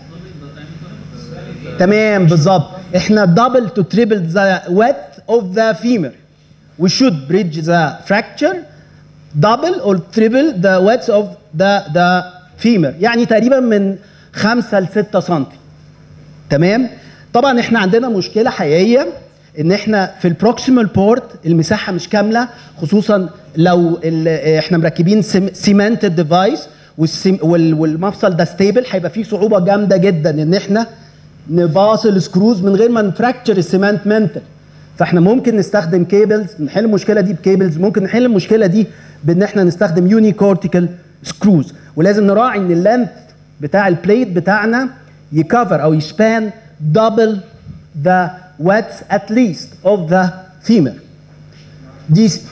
[SPEAKER 4] تمام بالظبط احنا double to triple the width of the femur we should bridge the fracture double or triple the width of the the femur يعني تقريبا من 5 ل 6 سم تمام طبعا احنا عندنا مشكله حقيقيه ان احنا في البروكسيمال بورت المساحه مش كامله خصوصا لو ال- احنا مركبين سيمنتد ديفايس والمفصل ده ستيبل هيبقى فيه صعوبه جامده جدا ان احنا نباص السكروز من غير ما نفراكتشر السيمنت منتل فاحنا ممكن نستخدم كيبلز نحل المشكله دي بكيبلز ممكن نحل المشكله دي بان احنا نستخدم يوني كورتيكال سكروز ولازم نراعي ان اللينث بتاع البليت بتاعنا يكفر او يسبان double the width at least of the femur دي س-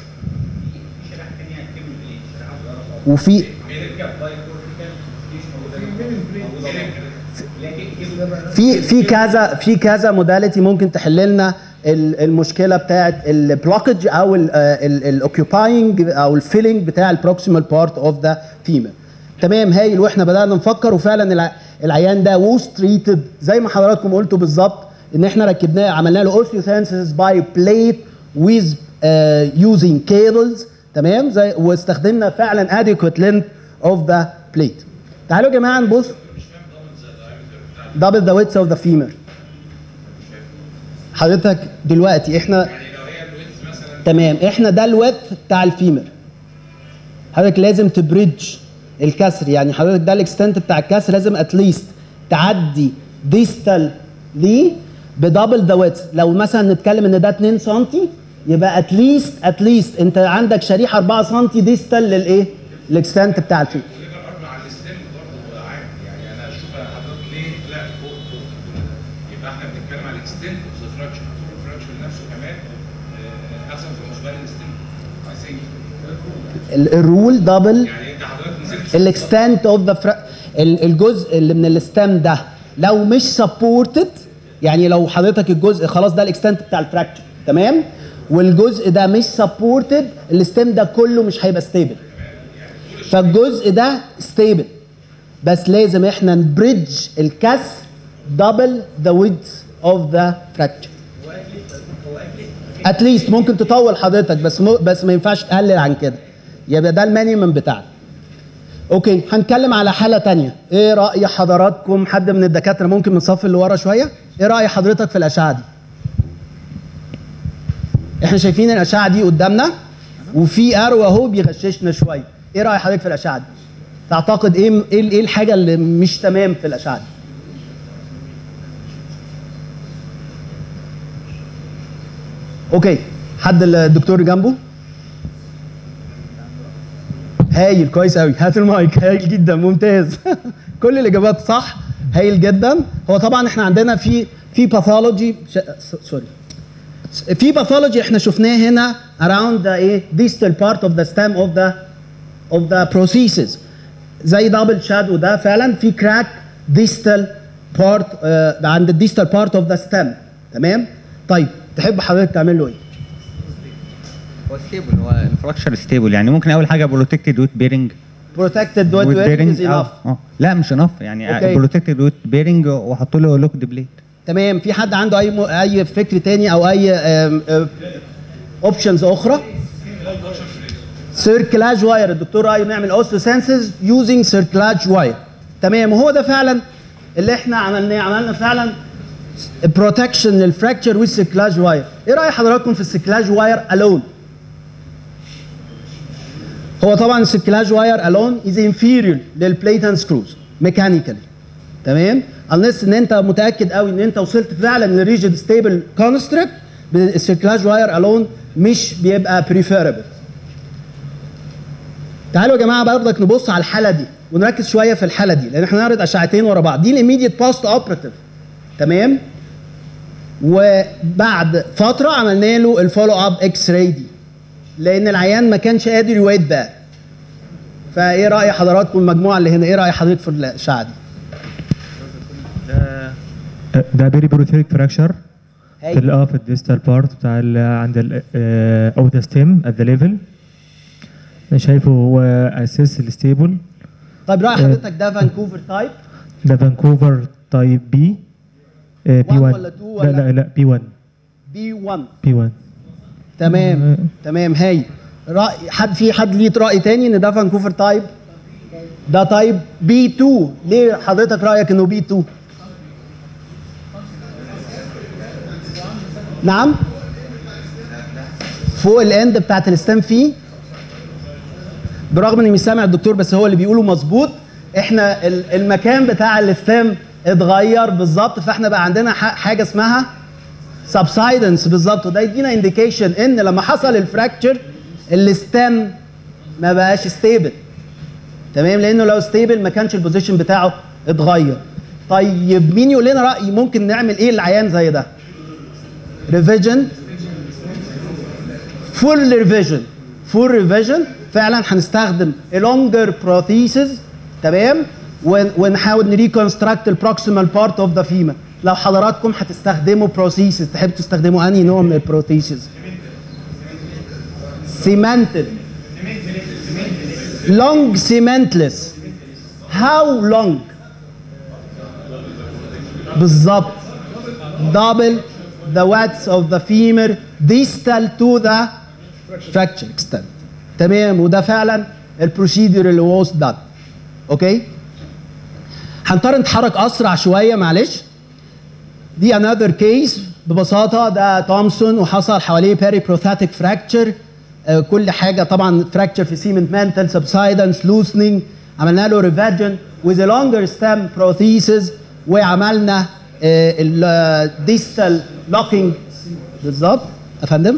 [SPEAKER 4] وفي في في كذا في كذا موداليتي ممكن تحل لنا ال- المشكله بتاعت البلوكج او الاوكيوباينج او الفيلنج بتاع البروكسيمال بارت اوف ذا فيمر تمام هايل واحنا بدانا نفكر وفعلا الع- العيان ده ووز تريتد زي ما حضراتكم قلتوا بالظبط ان احنا ركبناه عملنا له اوستيوسانسيس باي بليت ويز يوزنج كيبلز تمام زي واستخدمنا فعلا adequate length of the plate تعالوا يا جماعه نبص double the width of the femur حضرتك دلوقتي احنا تمام احنا ده الويدث بتاع الفيمر حضرتك لازم تبريدج الكسر يعني حضرتك ده الاكستنت بتاع الكسر لازم اتليست تعدي ديستال ليه بدبل ذا ويدث لو مثلا نتكلم ان ده 2 سم يبقى اتليست اتليست انت عندك شريحه 4 سم ديستال للايه؟ الاكستنت بتاع الفيمر
[SPEAKER 3] مع الستيم برضه عادي يعني انا اشوف حضرتك ليه لا فوق فوق يبقى احنا بنتكلم على الاكستنت اوف ذا فراكشر طول الفراكشر نفسه كمان آه، احسن بالنسبه لي الستيم اي ثينك
[SPEAKER 4] ال- الرول دبل
[SPEAKER 3] يعني انت حضرتك نزلت
[SPEAKER 4] الاكستنت اوف ذا الجزء اللي من الستام ده لو مش سبورتد يعني لو حضرتك الجزء خلاص ده الاكستنت بتاع الفراكتشر تمام والجزء ده مش سبورتد الستام ده كله مش هيبقى ستيبل فالجزء ده ستيبل بس لازم احنا نبريدج الكسر دبل ذا ويدث اوف ذا فراكتشر اتليست ممكن تطول حضرتك بس م... بس ما ينفعش تقلل عن كده يبقى ده المينيمم بتاعنا اوكي هنتكلم على حاله تانية ايه راي حضراتكم حد من الدكاتره ممكن من الصف اللي ورا شويه ايه راي حضرتك في الاشعه دي احنا شايفين الاشعه دي قدامنا وفي ارو اهو بيغششنا شويه ايه راي حضرتك في الاشعه دي تعتقد ايه ايه إيه الحاجه اللي مش تمام في الاشعه دي اوكي حد الدكتور جنبه هايل كويس قوي هات المايك هايل جدا ممتاز كل الاجابات صح هايل جدا هو طبعا احنا عندنا في في باثولوجي سوري في باثولوجي احنا شفناه هنا around the ايه distal part of the stem of the of the processes زي دبل شادو ده فعلا في كراك ديستال بارت عند الديستال بارت اوف ذا ستام تمام طيب تحب حضرتك تعمل له ايه
[SPEAKER 8] هو ستيبل هو الفراكشر ستيبل يعني ممكن اول حاجه بروتكتد ويت بيرنج
[SPEAKER 4] protected with bearing is enough
[SPEAKER 8] اه لا مش انف يعني
[SPEAKER 4] أوكي.
[SPEAKER 8] بروتكتد ويت بيرنج وحطوا له لوكد بليت
[SPEAKER 4] تمام في حد عنده اي م... اي فكر تاني او اي اوبشنز اخرى سيركلاج واير الدكتور رايه نعمل اوستو سنسز يوزنج سيركلاج واير تمام وهو ده فعلا اللي احنا عملناه عملنا فعلا بروتكشن للفراكتشر والسيركلاج واير ايه راي حضراتكم في السيركلاج واير الون هو طبعا السيركلاج واير الون از انفيريور للبليت اند سكروز ميكانيكالي تمام unless ان انت متاكد قوي ان انت وصلت فعلا للريجيد ستيبل كونستركت السيركلاج واير الون مش بيبقى بريفيربل تعالوا يا جماعه برضك نبص على الحاله دي ونركز شويه في الحاله دي لان احنا هنعرض اشعتين ورا بعض دي الاميديت بوست اوبراتيف تمام وبعد فتره عملنا له الفولو اب اكس راي دي لان العيان ما كانش قادر يويت ده فايه راي حضراتكم المجموعه اللي هنا ايه راي حضرتك في الاشعه دي
[SPEAKER 11] ده بيري بروثيريك فراكشر في
[SPEAKER 4] هاي
[SPEAKER 11] ال- اه في الديستال بارت بتاع ال عند ال او ذا ستيم ات ذا ليفل انا شايفه هو اساس الستيبل
[SPEAKER 4] طيب راي حضرتك ده فانكوفر تايب
[SPEAKER 11] ده فانكوفر تايب بي بي 1
[SPEAKER 4] ولا two
[SPEAKER 11] لا
[SPEAKER 4] ولا-
[SPEAKER 11] لا لا بي 1
[SPEAKER 4] بي 1
[SPEAKER 11] بي 1
[SPEAKER 4] تمام تمام هاي راي حد في حد ليه راي تاني ان ده فانكوفر تايب ده تايب بي 2 ليه حضرتك رايك انه بي 2 نعم فوق الاند بتاعت الستام فيه برغم اني مش سامع الدكتور بس هو اللي بيقوله مظبوط احنا ال- المكان بتاع الستام اتغير بالظبط فاحنا بقى عندنا ح- حاجه اسمها سبسايدنس بالظبط وده يدينا انديكيشن ان لما حصل الفراكتشر الستام ما بقاش ستيبل تمام لانه لو ستيبل ما كانش البوزيشن بتاعه اتغير طيب مين يقول لنا راي ممكن نعمل ايه للعيان زي ده ريفيجن فول ريفيجن فول ريفيجن فعلا هنستخدم لونجر بروثيسز تمام ون- ونحاول نريكونستراكت البروكسيمال بارت اوف ذا فيمر لو حضراتكم هتستخدموا بروثيسز تحب تستخدموا انهي نوع من البروثيسز cemented long cementless how long بالظبط double the width of the femur distal to the fracture extent تمام وده فعلا البروسيدور اللي was done اوكي هنضطر نتحرك اسرع شويه معلش دي another case ببساطه ده تومسون وحصل حواليه بيري بروثاتيك فراكتشر كل حاجه طبعا فراكتشر في سيمنت مانتل سبسايدنس لوسنينج عملنا له ريفاجن with a longer stem prosthesis وعملنا الديستال لوكينج بالظبط افندم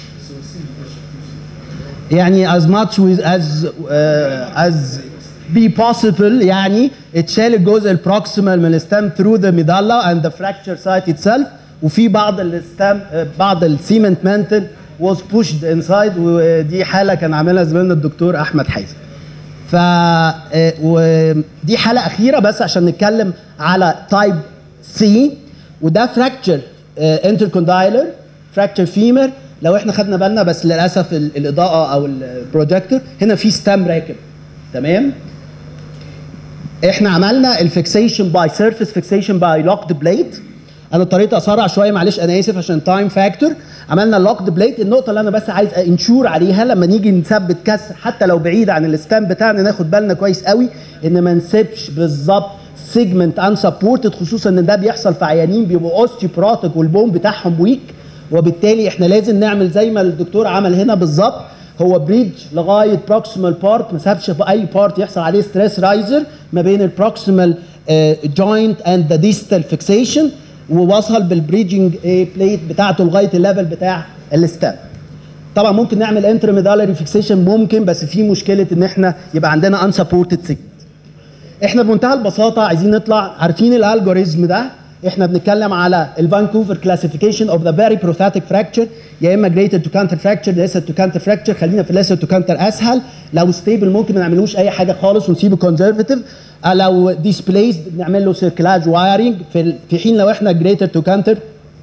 [SPEAKER 4] يعني as much with as uh, as be possible يعني اتشال الجزء البروكسيمال من الستام through the medulla and the fracture site itself وفي بعض الستام بعض السيمنت مانتل was pushed inside ودي حاله كان عاملها زميلنا الدكتور احمد حازم ف آه، ودي حاله اخيره بس عشان نتكلم على تايب سي وده فراكتشر انتركوندايلر فراكتشر فيمر لو احنا خدنا بالنا بس للاسف ال- الاضاءه او البروجيكتور هنا في ستام راكب تمام احنا عملنا الفيكسيشن باي سيرفيس فيكسيشن باي لوكد بليت انا اضطريت اسرع شويه معلش انا اسف عشان تايم فاكتور عملنا اللوكد بليت النقطه اللي انا بس عايز انشور عليها لما نيجي نثبت كسر حتى لو بعيد عن الستام بتاعنا ناخد بالنا كويس قوي ان ما نسيبش بالظبط سيجمنت ان سبورتد خصوصا ان ده بيحصل في عيانين بيبقوا اوستيوبروتيك والبون بتاعهم ويك وبالتالي احنا لازم نعمل زي ما الدكتور عمل هنا بالظبط هو بريدج لغايه بروكسيمال بارت ما سابش في اي بارت يحصل عليه ستريس رايزر ما بين البروكسيمال جوينت اند ذا ديستال فيكسيشن ووصل بالبريدجنج بليت بتاعته لغايه الليفل بتاع الستام طبعا ممكن نعمل انترميدالري فيكسيشن ممكن بس في مشكله ان احنا يبقى عندنا unsupported سيجمنت احنا بمنتهى البساطه عايزين نطلع عارفين الالجوريزم ده احنا بنتكلم على الفانكوفر كلاسيفيكيشن اوف ذا فيري بروثاتيك فراكتشر يا اما جريتد تو كانتر فراكتشر ليسر تو كانتر فراكتشر خلينا في ليسر تو كانتر اسهل لو ستيبل ممكن ما نعملوش اي حاجه خالص ونسيبه كونزرفاتيف لو ديسبليسد نعمل له سيركلاج وايرنج في في حين لو احنا جريتر تو كانتر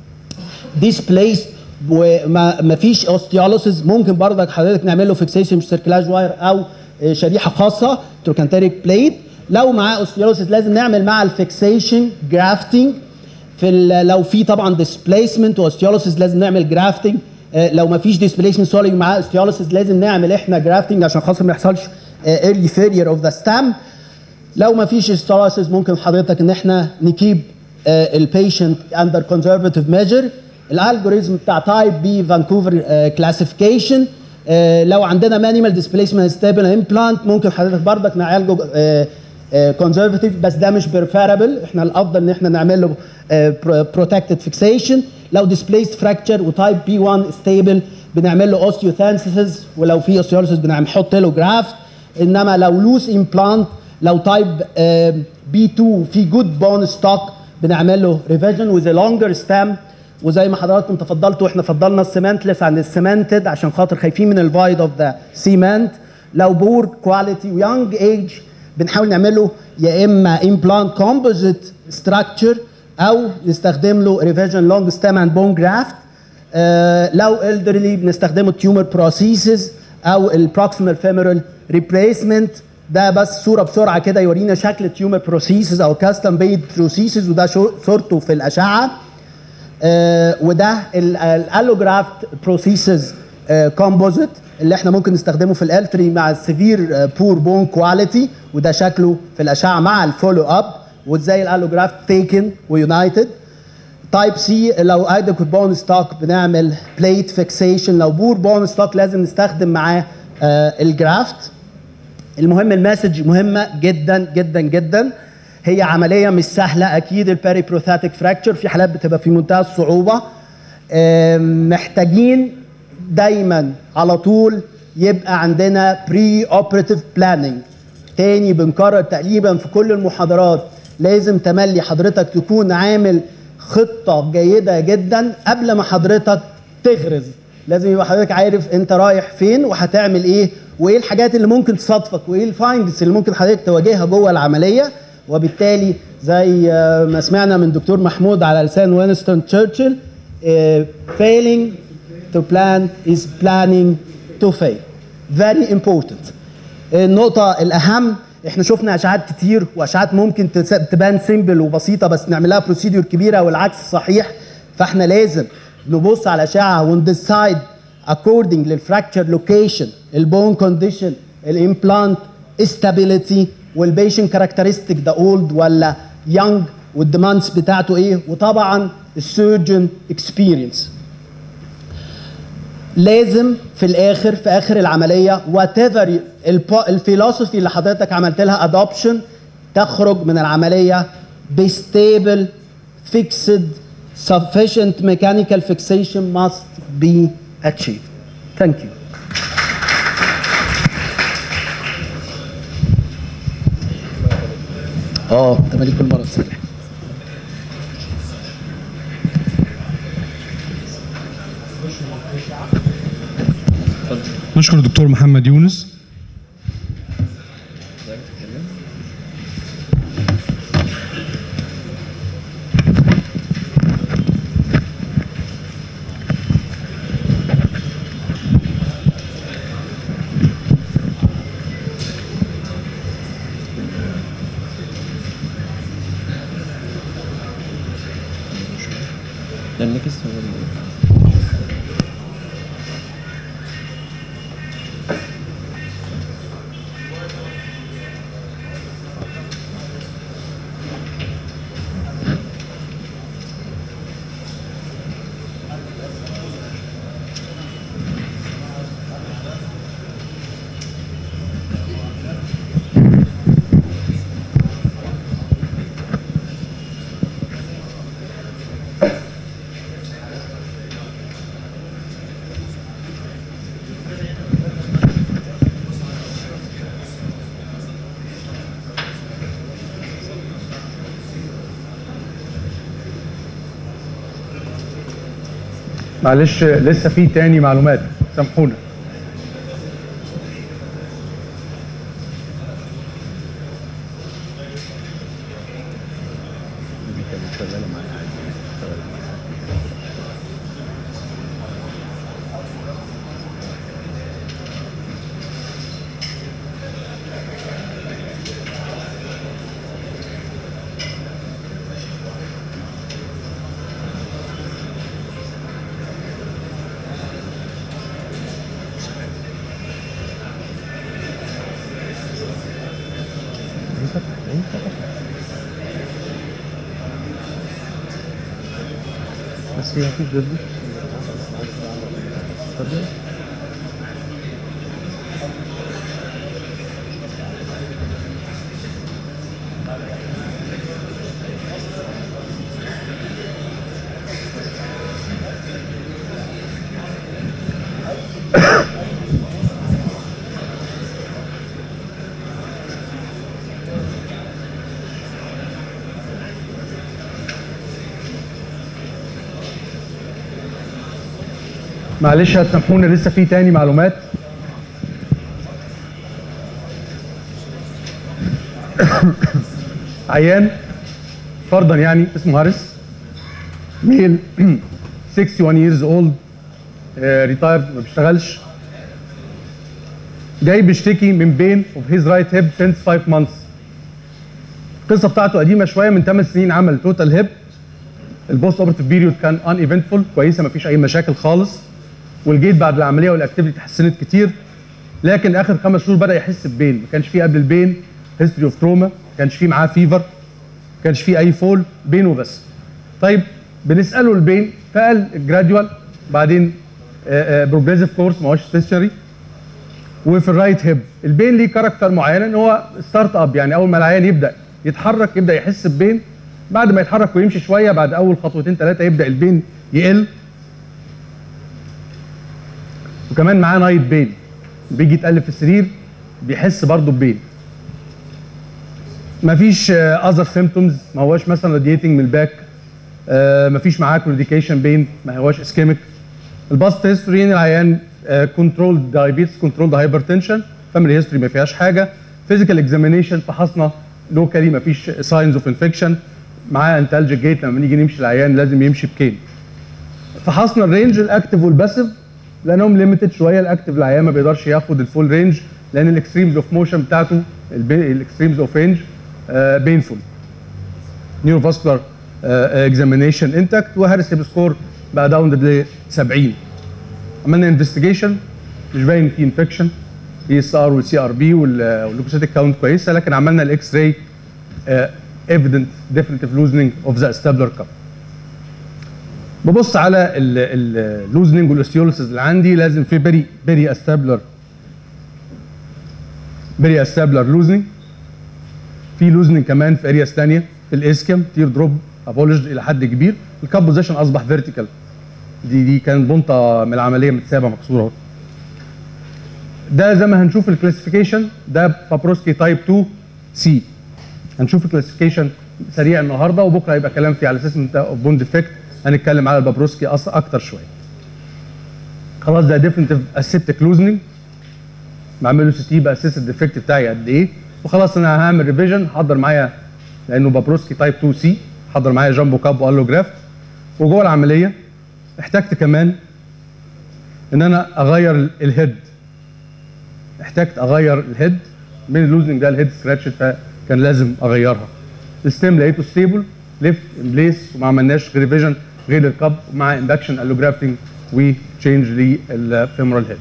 [SPEAKER 4] ديسبليس وما ما فيش اوستيولوسيس ممكن برضك حضرتك نعمل له فيكسيشن سيركلاج واير او آه، شريحه خاصه تروكانتريك بليت لو معاه اوستيولوسيس لازم نعمل مع الفيكسيشن جرافتنج في ال- لو في طبعا ديسبليسمنت واوستيولوسيس لازم نعمل جرافتنج لو ما فيش ديسبليسمنت سولي معاه اوستيولوسيس لازم نعمل احنا جرافتنج عشان خاطر ما يحصلش ايرلي فيلير اوف ذا ستام لو ما فيش استراسز ممكن حضرتك ان احنا نكيب البيشنت اندر كونزرفاتيف ميجر الالجوريزم بتاع تايب بي فانكوفر كلاسيفيكيشن لو عندنا مانيمال ديسبيسمنت ستيبل امبلانت ممكن حضرتك برضك نعالجه كونزرفاتيف بس ده مش بريفيربل احنا الافضل ان احنا نعمل له بروتكتد فيكسيشن لو ديسبليسد فراكتشر وتايب بي 1 ستيبل بنعمل له اوستيوثانسيس ولو في اوستيوليسيس بنحط له جرافت انما لو لوس امبلانت لو تايب بي 2 في جود بون ستوك بنعمل له ريفيجن وذ لونجر ستام وزي ما حضراتكم تفضلتوا احنا فضلنا السيمنتلس عن السيمنتد عشان خاطر خايفين من الفايد اوف ذا سيمنت لو بور كواليتي ويونج ايج بنحاول نعمله يا اما امبلانت كومبوزيت ستراكشر او نستخدم له ريفيجن لونج ستام اند بون جرافت لو elderly بنستخدمه تيومر بروسيسز او البروكسيمال فيمورال ريبليسمنت ده بس صوره بسرعه كده يورينا شكل التيومر بروسيسز او كاستم بيد بروسيسز وده شو- صورته في الاشعه آه، وده الالوجرافت بروسيسز كومبوزيت اللي احنا ممكن نستخدمه في الالتري مع السيفير بور بون كواليتي وده شكله في الاشعه مع الفولو اب وازاي الالوجرافت تيكن ويونايتد تايب سي لو ادكوت بون ستوك بنعمل بليت فيكسيشن لو بور بون ستوك لازم نستخدم معاه آه، الجرافت المهم المسج مهمه جدا جدا جدا هي عمليه مش سهله اكيد الباري بروثاتيك فراكتشر في حالات بتبقى في منتهى الصعوبه آم، محتاجين دايما على طول يبقى عندنا بري اوبراتيف بلاننج تاني بنكرر تقريبا في كل المحاضرات لازم تملي حضرتك تكون عامل خطه جيده جدا قبل ما حضرتك تغرز لازم يبقى حضرتك عارف انت رايح فين وهتعمل ايه وايه الحاجات اللي ممكن تصادفك وايه الفايندز اللي ممكن حضرتك تواجهها جوه العمليه وبالتالي زي آه، ما سمعنا من دكتور محمود على لسان وينستون تشرشل آه، failing to plan is planning to fail very important النقطة الأهم احنا شفنا اشعاعات كتير واشعاعات ممكن تس- تبان سيمبل وبسيطة بس نعملها بروسيدور كبيرة والعكس صحيح فاحنا لازم نبص على اشعة ونديسايد according للفراكتشر لوكيشن البون كونديشن الامبلانت stability والبيشن كاركترستيك ده اولد ولا يونج والديماندز بتاعته ايه وطبعا السيرجن اكسبيرينس لازم في الاخر في اخر العمليه وات ايفر الفيلوسفي اللي حضرتك عملت لها ادوبشن تخرج من العمليه بستيبل فيكسد sufficient mechanical fixation must be achieved. Thank you. اه تمالي كل مره تصلح
[SPEAKER 1] نشكر الدكتور محمد يونس
[SPEAKER 12] معلش لسه في تاني معلومات سامحونا بس هي مفيش ضده اتفضل معلش هتسامحونا لسه في تاني معلومات عيان فرضا يعني اسمه هارس ميل 61 years old ريتايرد ما بيشتغلش جاي بيشتكي من بين اوف هيز رايت هيب since 5 months القصه بتاعته قديمه شويه من 8 سنين عمل توتال هيب البوست اوبرتيف بيريود كان ان ايفنتفول كويسه ما فيش اي مشاكل خالص والجيت بعد العمليه والاكتيفيتي اتحسنت كتير لكن اخر خمس شهور بدا يحس ببين ما كانش فيه قبل البين هيستوري اوف تروما ما كانش فيه معاه فيفر ما كانش فيه اي فول بين وبس طيب بنساله البين فقال جراديوال بعدين بروجريسيف كورس ما هوش ستيشنري وفي الرايت هيب البين ليه كاركتر معين ان هو ستارت اب يعني اول ما العيان يبدا يتحرك يبدا يحس ببين بعد ما يتحرك ويمشي شويه بعد اول خطوتين ثلاثه يبدا البين يقل وكمان معاه نايت بين بيجي يتقلب في السرير بيحس برضه ببين مفيش اذر سيمتومز ما هواش مثلا راديتنج من الباك آه مفيش معاه كلوديكيشن بين ما هواش اسكيميك الباست هيستوري ان العيان كنترول دايابيتس كنترول هايبرتنشن فاميلي هيستوري ما فيهاش حاجه فيزيكال اكزامينيشن فحصنا لوكالي ما فيش ساينز اوف انفكشن معاه انتالجيك جيت لما نيجي نمشي العيان لازم يمشي بكين فحصنا الرينج الاكتف والباسيف لانهم ليميتد شويه الاكتف العيان ما بيقدرش ياخد الفول رينج لان الاكستريمز اوف موشن بتاعته الاكستريمز اوف رينج بينفول نيورو فاسكولار اكزامينيشن انتاكت وهارس هيب سكور بقى داون ل 70 عملنا انفستيجيشن مش باين في انفكشن اي اس ار والسي ار بي واللوكوسيتيك كاونت كويسه لكن عملنا الاكس راي ايفيدنت ديفينيتيف لوزنينج اوف ذا استابلر كاب ببص على اللوزنينج والاستيوليسيس اللي عندي لازم في بيري بيري استابلر بيري استابلر لوزنينج في لوزنينج كمان في ارياس ثانيه في الاسكيم تير دروب ابولجد الى حد كبير الكاب بوزيشن اصبح فيرتيكال دي دي كان بنطه من العمليه متسابه مكسوره اهو ده زي ما هنشوف الكلاسيفيكيشن ده فابروسكي تايب 2 سي هنشوف الكلاسيفيكيشن سريع النهارده وبكره هيبقى كلام فيه على اساس اوف بون ديفكت هنتكلم على البابروسكي اكتر شويه خلاص ده ديفنتيف اسيبتيك لوزنينج بعمل له سي تي باسس الديفكت بتاعي قد ايه وخلاص انا هعمل ريفيجن حضر معايا لانه بابروسكي تايب 2 سي حضر معايا جامبو كاب والوجرافت وجوه العمليه احتجت كمان ان انا اغير الهيد احتجت اغير الهيد من اللوزنج ده الهيد سكراتش فكان لازم اغيرها الستيم لقيته ستيبل ليفت ان بليس وما عملناش ريفيجن غير الكاب مع اندكشن الوجرافتنج وتشينج للفيمورال هيد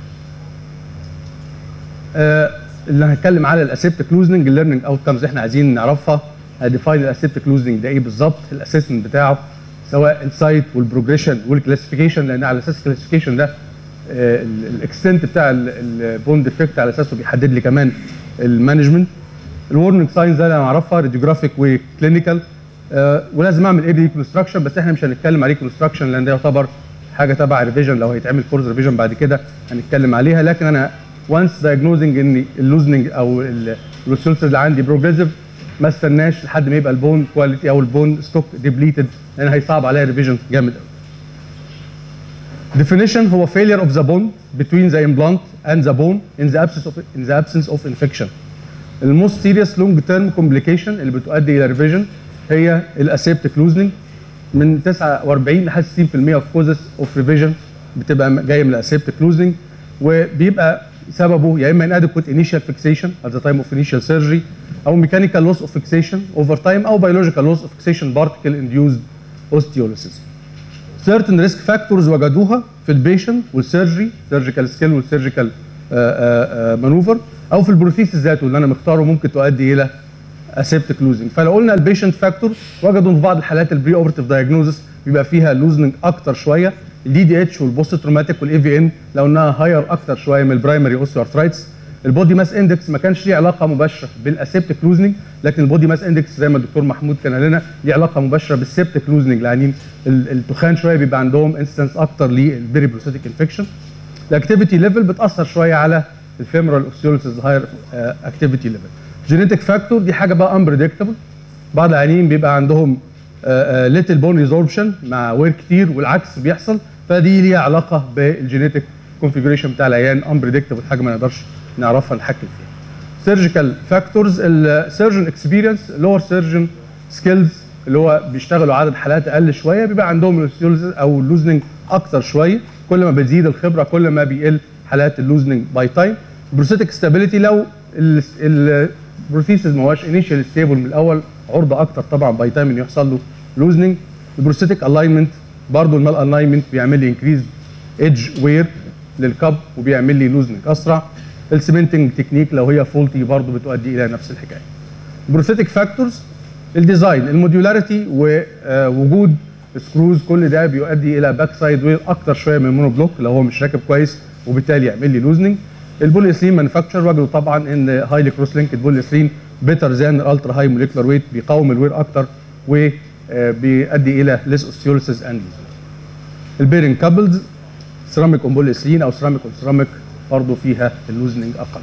[SPEAKER 12] آه اللي هنتكلم على الاسيبتيك لوزنج الليرنينج اوت كامز احنا عايزين نعرفها هديفاين الاسيبتيك لوزنج ده ايه بالظبط الاسسمنت بتاعه سواء السايت والبروجريشن والكلاسيفيكيشن لان على اساس الكلاسيفيكيشن ده الاكستنت بتاع البون ديفكت على اساسه بيحدد لي كمان المانجمنت الورنينج ساينز انا اعرفها راديوجرافيك وكلينيكال آه ولازم اعمل ايه ريكونستراكشن بس احنا مش هنتكلم على ريكونستراكشن لان ده يعتبر حاجه تبع ريفيجن لو هيتعمل كورس ريفيجن بعد كده هنتكلم عليها لكن انا وانس دايجنوزنج ان اللوزنج او الريسورسز اللي عندي بروجريسيف ما استناش لحد ما يبقى البون كواليتي او البون ستوك ديبليتد لان هيصعب عليا ريفيجن جامد قوي. definition هو failure of the bond between the implant and the bone in the absence of in the absence of infection الموست سيريس لونج تيرم كومبليكيشن اللي بتؤدي الى ريفيجن هي الاسيبتيك لوزنج من 49 لحد 60% اوف كوزز اوف ريفيجن بتبقى جايه من الاسيبتيك لوزنج وبيبقى سببه يا اما inadequate initial fixation at the time of initial surgery او mechanical loss of fixation over time او biological loss of fixation particle induced osteolysis. certain risk factors وجدوها في البيشنت والسيرجري سيرجيكال سكيل والسيرجيكال مانوفر او في البروثيسيس ذاته اللي انا مختاره ممكن تؤدي الى اسيبتيك لوزنج فلو قلنا البيشنت فاكتور وجدوا في بعض الحالات البري اوبرتيف دايجنوزس بيبقى فيها لوزنج اكتر شويه الدي دي اتش والبوست تروماتيك والاي في ان لو انها هاير اكتر شويه من البرايمري اوستيو ارثرايتس البودي ماس اندكس ما كانش ليه علاقه مباشره بالاسيبتيك لوزنج لكن البودي ماس اندكس زي ما الدكتور محمود كان قال لنا ليه علاقه مباشره بالسيبتيك لوزنج العيانين ال- التخان شويه بيبقى عندهم انستنس اكتر للبيري بروستاتيك انفكشن الاكتيفيتي ليفل بتاثر شويه على الفيمورال اوستيوليسيس هاير اكتيفيتي ليفل جينيتك فاكتور دي حاجه بقى امبريدكتبل بعض العيانين بيبقى عندهم ليتل بون ريزوربشن مع وير كتير والعكس بيحصل فدي ليها علاقه بالجينيتك كونفيجريشن بتاع العيان امبريدكتبل حاجه ما نقدرش نعرفها نحكم فيها سيرجيكال فاكتورز السيرجن اكسبيرينس لور سيرجن سكيلز اللي هو بيشتغلوا عدد حالات اقل شويه بيبقى عندهم الاوستيوليسيس او اللوزنج اكتر شويه كل ما بتزيد الخبره كل ما بيقل حالات اللوزنج باي تايم بروستاتيك ستابيليتي لو البروثيسيس ما هواش انيشال ستيبل من الاول عرضه اكتر طبعا باي تايم انه يحصل له لوزنج البروستاتيك الاينمنت برضه المال الاينمنت بيعمل لي انكريز ايدج وير للكب وبيعمل لي لوزنج اسرع السيمنتنج تكنيك لو هي فولتي برضه بتؤدي الى نفس الحكايه بروستاتيك فاكتورز الديزاين الموديولاريتي ووجود سكروز كل ده بيؤدي الى باك سايد وير اكتر شويه من المونو بلوك لو هو مش راكب كويس وبالتالي يعمل لي لوزنج البولي اسلين مانيفاكتشر وجدوا طبعا ان هايلي كروس لينكد بولي اسلين بيتر ذان الالترا هاي موليكولار ويت بيقاوم الوير اكتر وبيؤدي الى ليس اوستيوليسيس اند البيرنج كابلز سيراميك اون بولي اسلين او سيراميك اون سيراميك برضه فيها اللوزنج اقل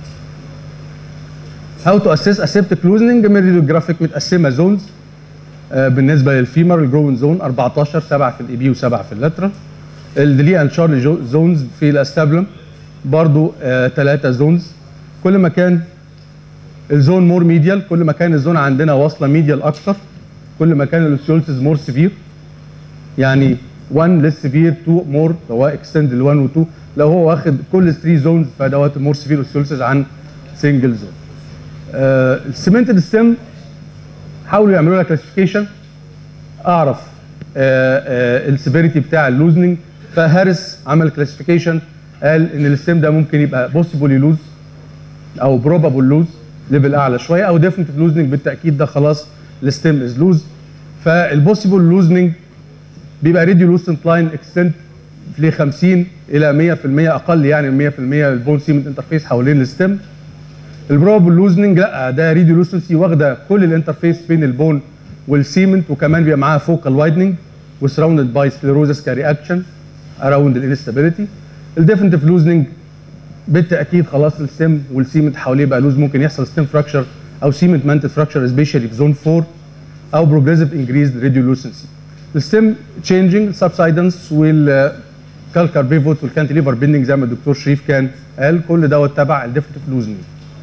[SPEAKER 12] هاو تو اسيس اسيبتيك لوزنج الراديوجرافيك متقسمه زونز بالنسبه للفيمر الجروين زون 14 7 في الاي بي و7 في اللاترال الدلي اند شارلي زونز في الاستابلم برضو ثلاثه زونز كل ما كان الزون مور ميديال كل ما كان الزون عندنا واصله ميديال اكتر كل ما كان الاوستيوليسيس مور سيفير يعني 1 ليس سيفير 2 مور لو هو اكستند ل 1 و 2 لو هو واخد كل 3 زونز فدوت مور سيفير اوستيوليسيس عن سنجل زون السيمنتد ستيم حاولوا يعملوا لها كلاسيفيكيشن اعرف السيفيريتي بتاع اللوزنج فهارس عمل كلاسيفيكيشن قال ان الستيم ده ممكن يبقى بوسيبل يلوز او بروبابل لوز ليفل اعلى شويه او ديفنتيف لوزنج بالتاكيد ده خلاص الستيم از لوز فالبوسيبل لوزنج بيبقى ريديو لوسنت لاين اكستنت ل 50 الى 100% اقل يعني 100% البون سيمنت انترفيس حوالين الستيم البروبابل لوزنج لا ده ريديو لوسنسي واخده كل الانترفيس بين البون والسيمنت وكمان بيبقى معاها فوكال وايدنج وسراوندد باي سكليروزس كرياكشن اراوند الانستابيليتي الديفنتيف لوزنج بالتاكيد خلاص السيم والسيمنت حواليه بقى لوز ممكن يحصل ستيم فراكشر او سيمنت مانتل فراكشر سبيشالي في زون 4 او بروجريسيف انكريز راديو لوسنسي الستيم تشينجينج سبسايدنس والكالكر بيفوت والكانتليفر بيندنج زي ما الدكتور شريف كان قال كل دوت تبع الديفنتيف لوزنج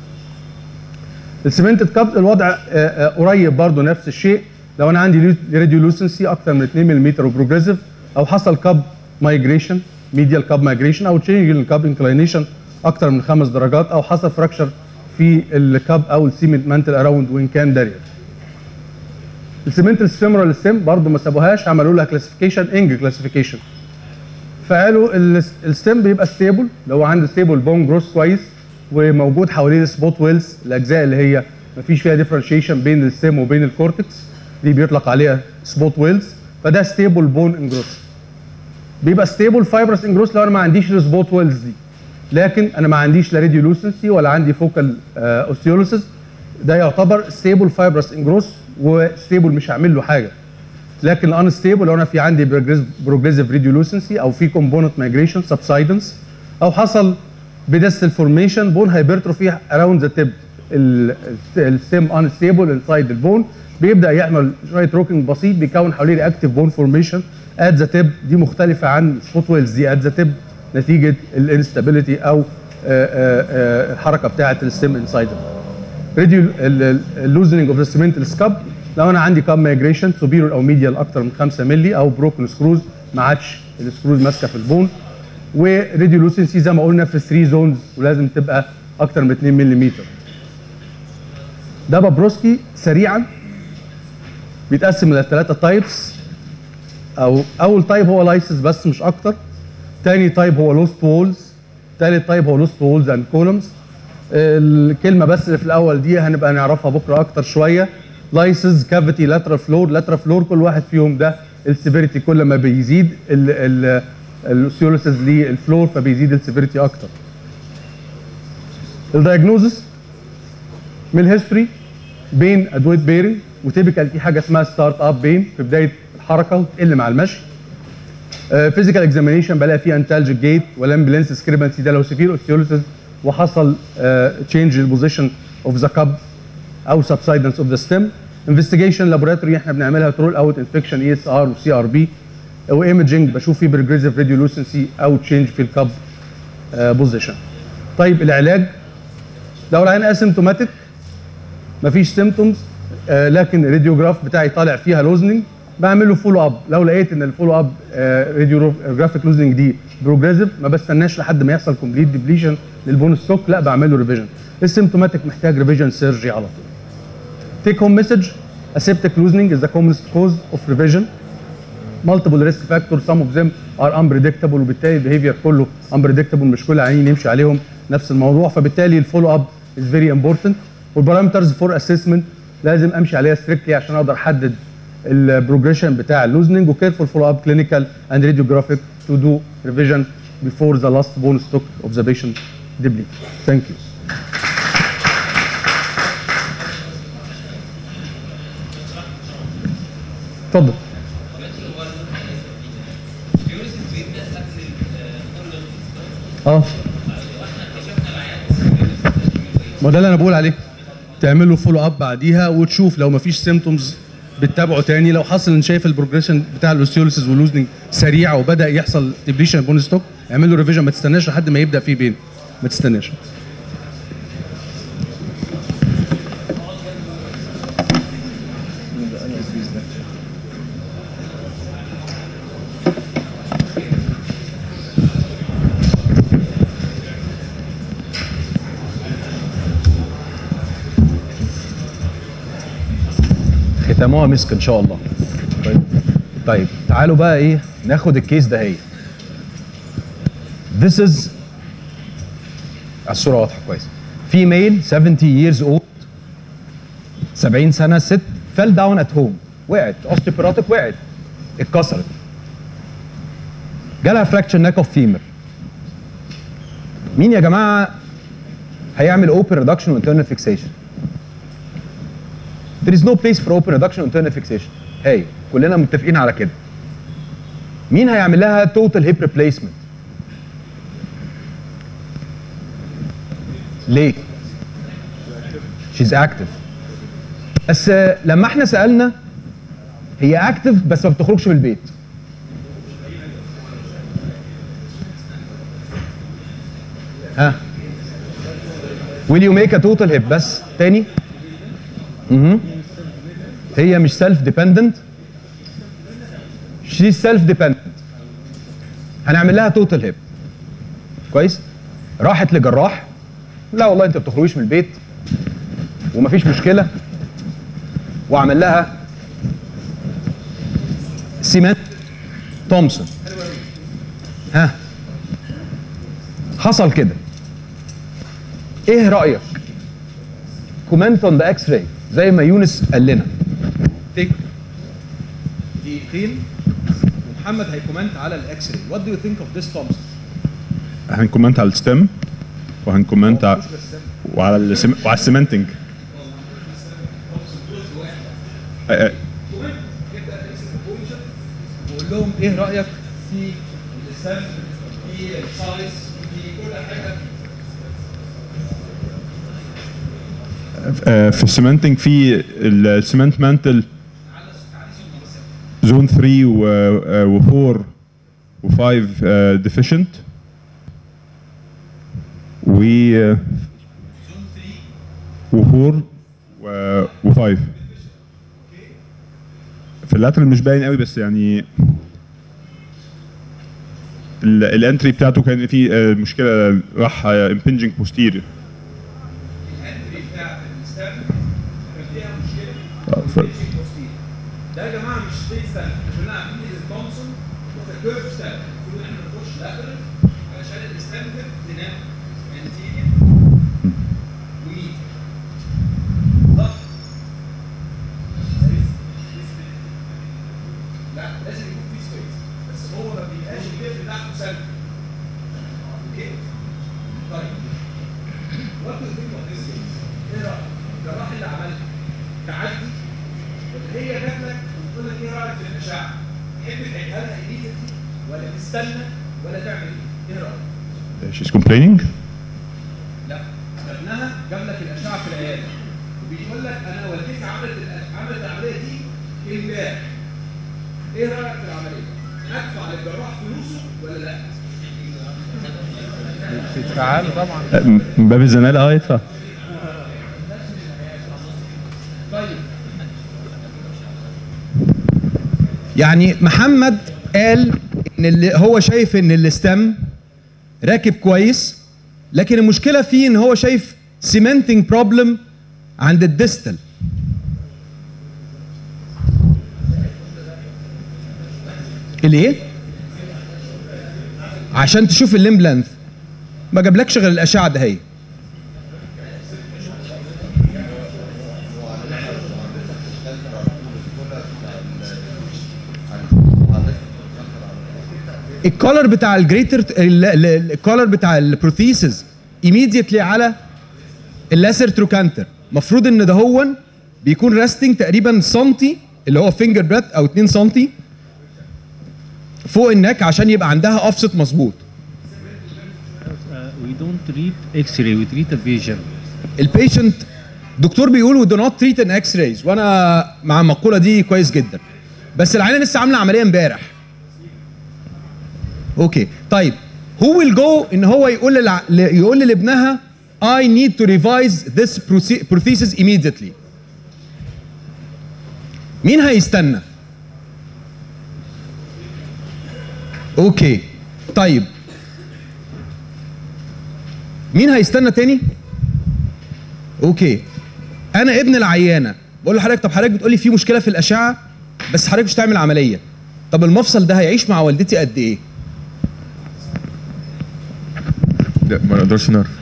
[SPEAKER 12] السيمنتد كاب الوضع آه، آه، قريب برضه نفس الشيء لو انا عندي راديو لوسنسي اكتر من 2 ملم وبروجريسيف او حصل كاب مايجريشن ميديال كاب مايجريشن او تشينج الكاب انكلينيشن اكتر من خمس درجات او حصل فراكشر في الكاب او السيمنت مانتل اراوند وين كان دارير السيمنتال فيمورال ستيم برضه ما سابوهاش عملوا لها كلاسيفيكيشن انج كلاسيفيكيشن فقالوا الستيم بيبقى ستيبل لو عنده ستيبل بون جروس كويس وموجود حوالين السبوت ويلز الاجزاء اللي هي ما فيش فيها ديفرنشيشن بين الستيم وبين الكورتكس دي بيطلق عليها سبوت ويلز فده ستيبل بون انجروس بيبقى ستيبل فايبرس انجروس لو انا ما عنديش السبوت ويلز دي لكن انا ما عنديش لا راديو لوسنسي ولا عندي فوكال اوستيولوسيس ده يعتبر ستيبل فايبرس انجروس وستيبل مش هعمل له حاجه لكن الان ستيبل لو انا في عندي بروجريسيف راديو لوسنسي او في كومبوننت مايجريشن سبسايدنس او حصل بدستل فورميشن بون هايبرتروفي اراوند ذا تيب الستيم انستيبل انسايد البون بيبدا يعمل شويه روكينج بسيط بيكون حواليه رياكتيف بون فورميشن ات ذا تيب دي مختلفه عن سبوت ويلز دي ات ذا تيب نتيجه الانستابيليتي او آه، آه، آه، الحركه بتاعه الستيم انسايدر ريديو اللوزنج اوف ذا سيمنتال سكاب لو انا عندي كاب مايجريشن سوبيرور او ميديال اكتر من 5 مللي او بروكن سكروز ما عادش السكروز ماسكه في البون وريديو لوسنسي زي ما قلنا في 3 زونز ولازم تبقى اكتر من 2 ملم ده بابروسكي سريعا بيتقسم الى ثلاثه تايبس او اول تايب هو لايسس بس مش اكتر تاني تايب هو لوست وولز تالت تايب هو لوست وولز اند كولومز الكلمه بس اللي في الاول دي هنبقى نعرفها بكره اكتر شويه لايسز كافيتي لاترال فلور لاترال فلور كل واحد فيهم ده السيفيريتي كل ما بيزيد الاوسيولوسز للفلور فبيزيد السيفيريتي اكتر الدايجنوزس من الهيستوري بين ادويه بيرنج وتيبيكال في حاجه اسمها ستارت اب بين في بدايه الحركه وتقل مع المشي فيزيكال اكزامينيشن بلاقي فيه انتالجيك جيت والامبلانس سكريبنسي ده لو سيفير اوستيوليسيس وحصل تشينج البوزيشن اوف ذا كاب او سبسايدنس اوف ذا ستيم انفستيجيشن لابوراتوري احنا بنعملها ترول اوت انفكشن اي اس ار وسي ار بي وايمجنج بشوف فيه بريجريسيف راديولوسنسي او تشينج في الكاب بوزيشن طيب العلاج لو العين اسيمتوماتيك مفيش سيمتومز آه لكن الراديوجراف بتاعي طالع فيها لوزننج بعمل له فولو اب لو لقيت ان الفولو اب راديوجرافيك لوزننج دي بروجريسيف ما بستناش لحد ما يحصل كومبليت ديبليشن للبون ستوك لا بعمل له ريفيجن السيمتوماتيك محتاج ريفيجن سيرجي على طول take home message aseptic loosening is the commonest cause of revision multiple risk factors some of them are unpredictable وبالتالي behavior كله unpredictable مش كل العيانين يمشي عليهم نفس الموضوع فبالتالي الفولو اب is very important والبارامترز فور اسسمنت لازم امشي عليها ستريكتلي عشان اقدر احدد البروجريشن بتاع اللوزننج وكيرفول فولو اب كلينيكال اند راديوجرافيك تو دو ريفيجن before the last bone stock of the patient deplete. Thank you. اتفضل اه ما ده اللي انا بقول عليه تعمل له فولو اب بعديها وتشوف لو مفيش سيمتومز بتتابعه تاني لو حصل ان شايف البروجريشن بتاع الاوستيوليسيس واللوزنج سريع وبدا يحصل ديبليشن بون ستوك اعمل له ريفيجن ما تستناش لحد ما يبدا فيه بين ما تستناش
[SPEAKER 13] ختامها مسك ان شاء الله طيب طيب تعالوا بقى ايه ناخد الكيس ده هي This is الصورة واضحة كويس female 70 years old 70 سنة ست fell down at home وقعت osteoporotic وقعت اتكسرت جالها fracture neck of femur مين يا جماعة هيعمل open reduction و internal fixation There is no place for open reduction and internal fixation. هاي كلنا متفقين على كده. مين هيعمل لها total hip replacement؟ ليه؟ She's active. بس آه، لما احنا سألنا هي اكتف بس ما بتخرجش من البيت. ها Will you make a total hip بس تاني؟ مهم. هي مش سيلف ديبندنت شي سيلف ديبندنت هنعمل لها توتال هيب كويس راحت لجراح لا والله انت ما بتخرجيش من البيت ومفيش مشكله وعمل لها سيمنت تومسون ها حصل كده ايه رايك كومنت اون ذا اكس راي زي ما يونس قال لنا
[SPEAKER 14] تيك دقيقتين ومحمد هيكومنت على الاكس راي وات دو يو ثينك اوف ذس تومسون
[SPEAKER 6] هنكومنت على الستم وهنكومنت على وعلى السم... وعلى السيمنتنج آه،
[SPEAKER 14] وقول لهم ايه رايك في السم في السايز في كل حاجه
[SPEAKER 6] آه، في السيمنتنج في السيمنت مانتل زون 3 و 4 و5 ديفيشنت و و4 و5 في اللاترال مش باين قوي بس يعني ال- الانتري بتاعته كان في آه، مشكله راح امبنجنج بوستيريور
[SPEAKER 14] الانتري بتاعت الستام كان فيها مشكله ده يا جماعه مش ستيت ستام احنا كلنا عارفين ان تومسون كيرف ستام المفروض ان احنا نخش لاترال علشان الستام تنام انتيريور وميد صح؟ لا لازم يكون في سبيس بس هو ما بيبقاش الكيرف بتاعته سلبي اوكي؟ طيب وات دو ثينك اوف ذيس ايه رايك؟ الجراح اللي عملها تعدي ولا هي جات لك وتقول لك ايه رايك في الاشعه؟ تحب تعيدها لها immediately ولا تستنى ولا تعمل ايه؟ ايه رايك؟
[SPEAKER 6] she's complaining
[SPEAKER 14] لا ابنها جاب لك الاشعه في العياده وبيقول لك انا والدتي عملت الأ- عملت العمليه دي امبارح ايه رايك في العمليه؟ ادفع للجراح فلوسه ولا لا؟
[SPEAKER 1] تتفعل طبعا
[SPEAKER 6] آه، من باب الزمالة اه يدفع
[SPEAKER 14] طيب يعني محمد قال ان اللي هو شايف ان الاستم راكب كويس لكن المشكله فيه ان هو شايف سيمنتنج بروبلم عند الديستال الايه عشان تشوف الليمب لينث ما جابلكش غير الاشعه ده هي الكولر بتاع الجريتر الكولر بتاع البروثيسز immediately على اللاسر تروكانتر المفروض ان ده هو بيكون ريستنج تقريبا سنتي اللي هو فينجر بريث او 2 سنتي فوق النك عشان يبقى عندها اوفست مظبوط
[SPEAKER 8] we don't treat X-ray we treat a patient
[SPEAKER 14] البيشنت دكتور بيقول we do not treat an اكس رايز وانا مع المقوله دي كويس جدا بس العينه لسه عامله عمليه امبارح اوكي طيب هو will go ان هو يقول للع... ل- يقول لابنها I need to revise this proce- prosthesis immediately مين هيستنى اوكي طيب مين هيستنى تاني اوكي انا ابن العيانه بقول لحضرتك طب حضرتك بتقول لي في مشكله في الاشعه بس حضرتك مش تعمل عمليه طب المفصل ده هيعيش مع والدتي قد ايه
[SPEAKER 15] لا ما نقدرش نعرف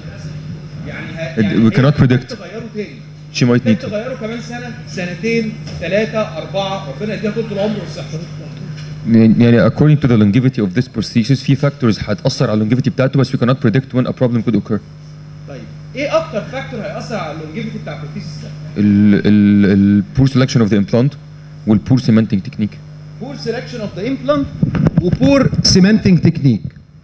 [SPEAKER 14] يعني
[SPEAKER 15] we cannot predict
[SPEAKER 14] تغيره تاني
[SPEAKER 15] she might need to
[SPEAKER 14] تغيره كمان سنه سنتين ثلاثه اربعه ربنا يديها طول العمر والصحه
[SPEAKER 15] يعني according to the longevity of this prosthesis في factors هتأثر على اللونجيفيتي بتاعته بس we cannot predict when a problem could occur
[SPEAKER 14] طيب ايه اكتر فاكتور هياثر على اللونجيفيتي بتاع البروثيسيس ده؟
[SPEAKER 15] ال ال ال poor selection of the implant وال poor cementing technique
[SPEAKER 14] poor selection of the implant وبور cementing تكنيك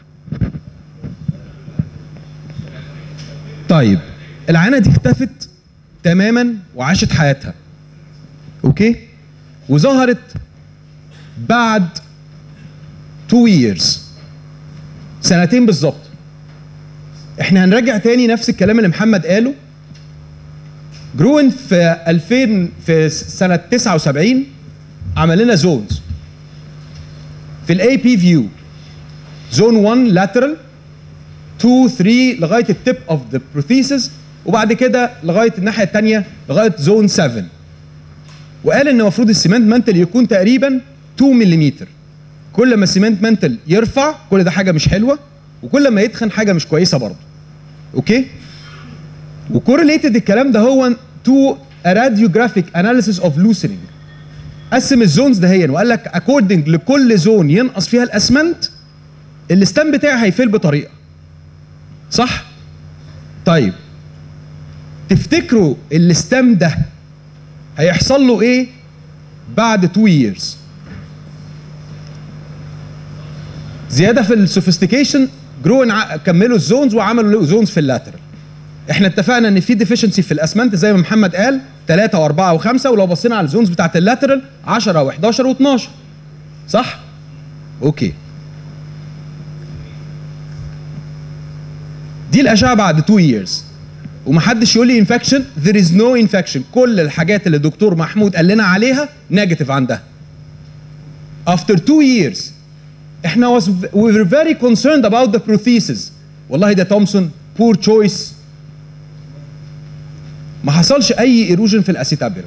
[SPEAKER 14] طيب العينه دي اختفت تماما وعاشت حياتها اوكي وظهرت بعد 2 years سنتين بالظبط احنا هنراجع تاني نفس الكلام اللي محمد قاله جروين في 2000 في سنه 79 عمل لنا زونز في الاي بي فيو زون 1 لاترال 2 3 لغايه التip اوف ذا بروثيسز وبعد كده لغايه الناحيه الثانيه لغايه زون 7 وقال ان المفروض السيمنت منتل يكون تقريبا 2 ملم كل ما السيمنت منتل يرفع كل ده حاجه مش حلوه وكل ما يتخن حاجه مش كويسه برضه اوكي وكورليتد الكلام ده هو تو راديوجرافيك اناليسيس اوف لوسننج قسم الزونز دهيا وقال لك اكوردنج لكل زون ينقص فيها الاسمنت الستام بتاعي هيفل بطريقه صح طيب تفتكروا الستام ده هيحصل له ايه بعد 2 years زياده في السوفيستيكيشن جرون كملوا الزونز وعملوا زونز في اللاترال احنا اتفقنا ان في ديفيشنسي في الاسمنت زي ما محمد قال 3 و4 و5 ولو بصينا على الزونز بتاعت اللاترال 10 و11 و12 صح؟ اوكي دي الاشعه بعد 2 years ومحدش يقول لي انفكشن there is no infection كل الحاجات اللي الدكتور محمود قال لنا عليها نيجاتيف عندها after 2 years احنا was we were very concerned about the prothesis والله ده تومسون poor choice ما حصلش اي ايروجن في الاسيتابيرم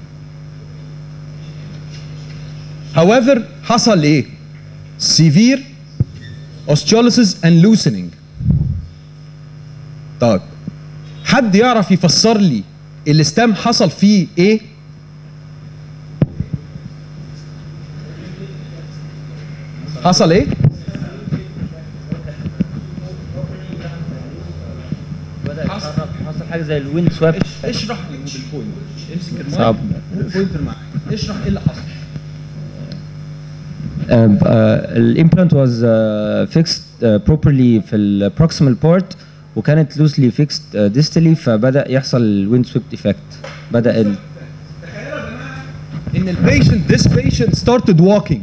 [SPEAKER 14] however حصل ايه severe osteolysis and loosening طيب حد يعرف يفسر لي الاستام حصل فيه ايه حصل ايه
[SPEAKER 16] بدأ يتحرك حصل حاجه زي الويند سواب
[SPEAKER 14] اشرح لي بالبوينت امسك المايك
[SPEAKER 16] صعب.
[SPEAKER 14] والبوينتر معاك اشرح ايه اللي حصل
[SPEAKER 16] الامبلانت واز فيكسد بروبرلي في البروكسيمال بارت وكانت لوسلي فيكسد ديستالي فبدا يحصل الويند سويب ايفكت بدا ال
[SPEAKER 14] ان البيشنت this patient started walking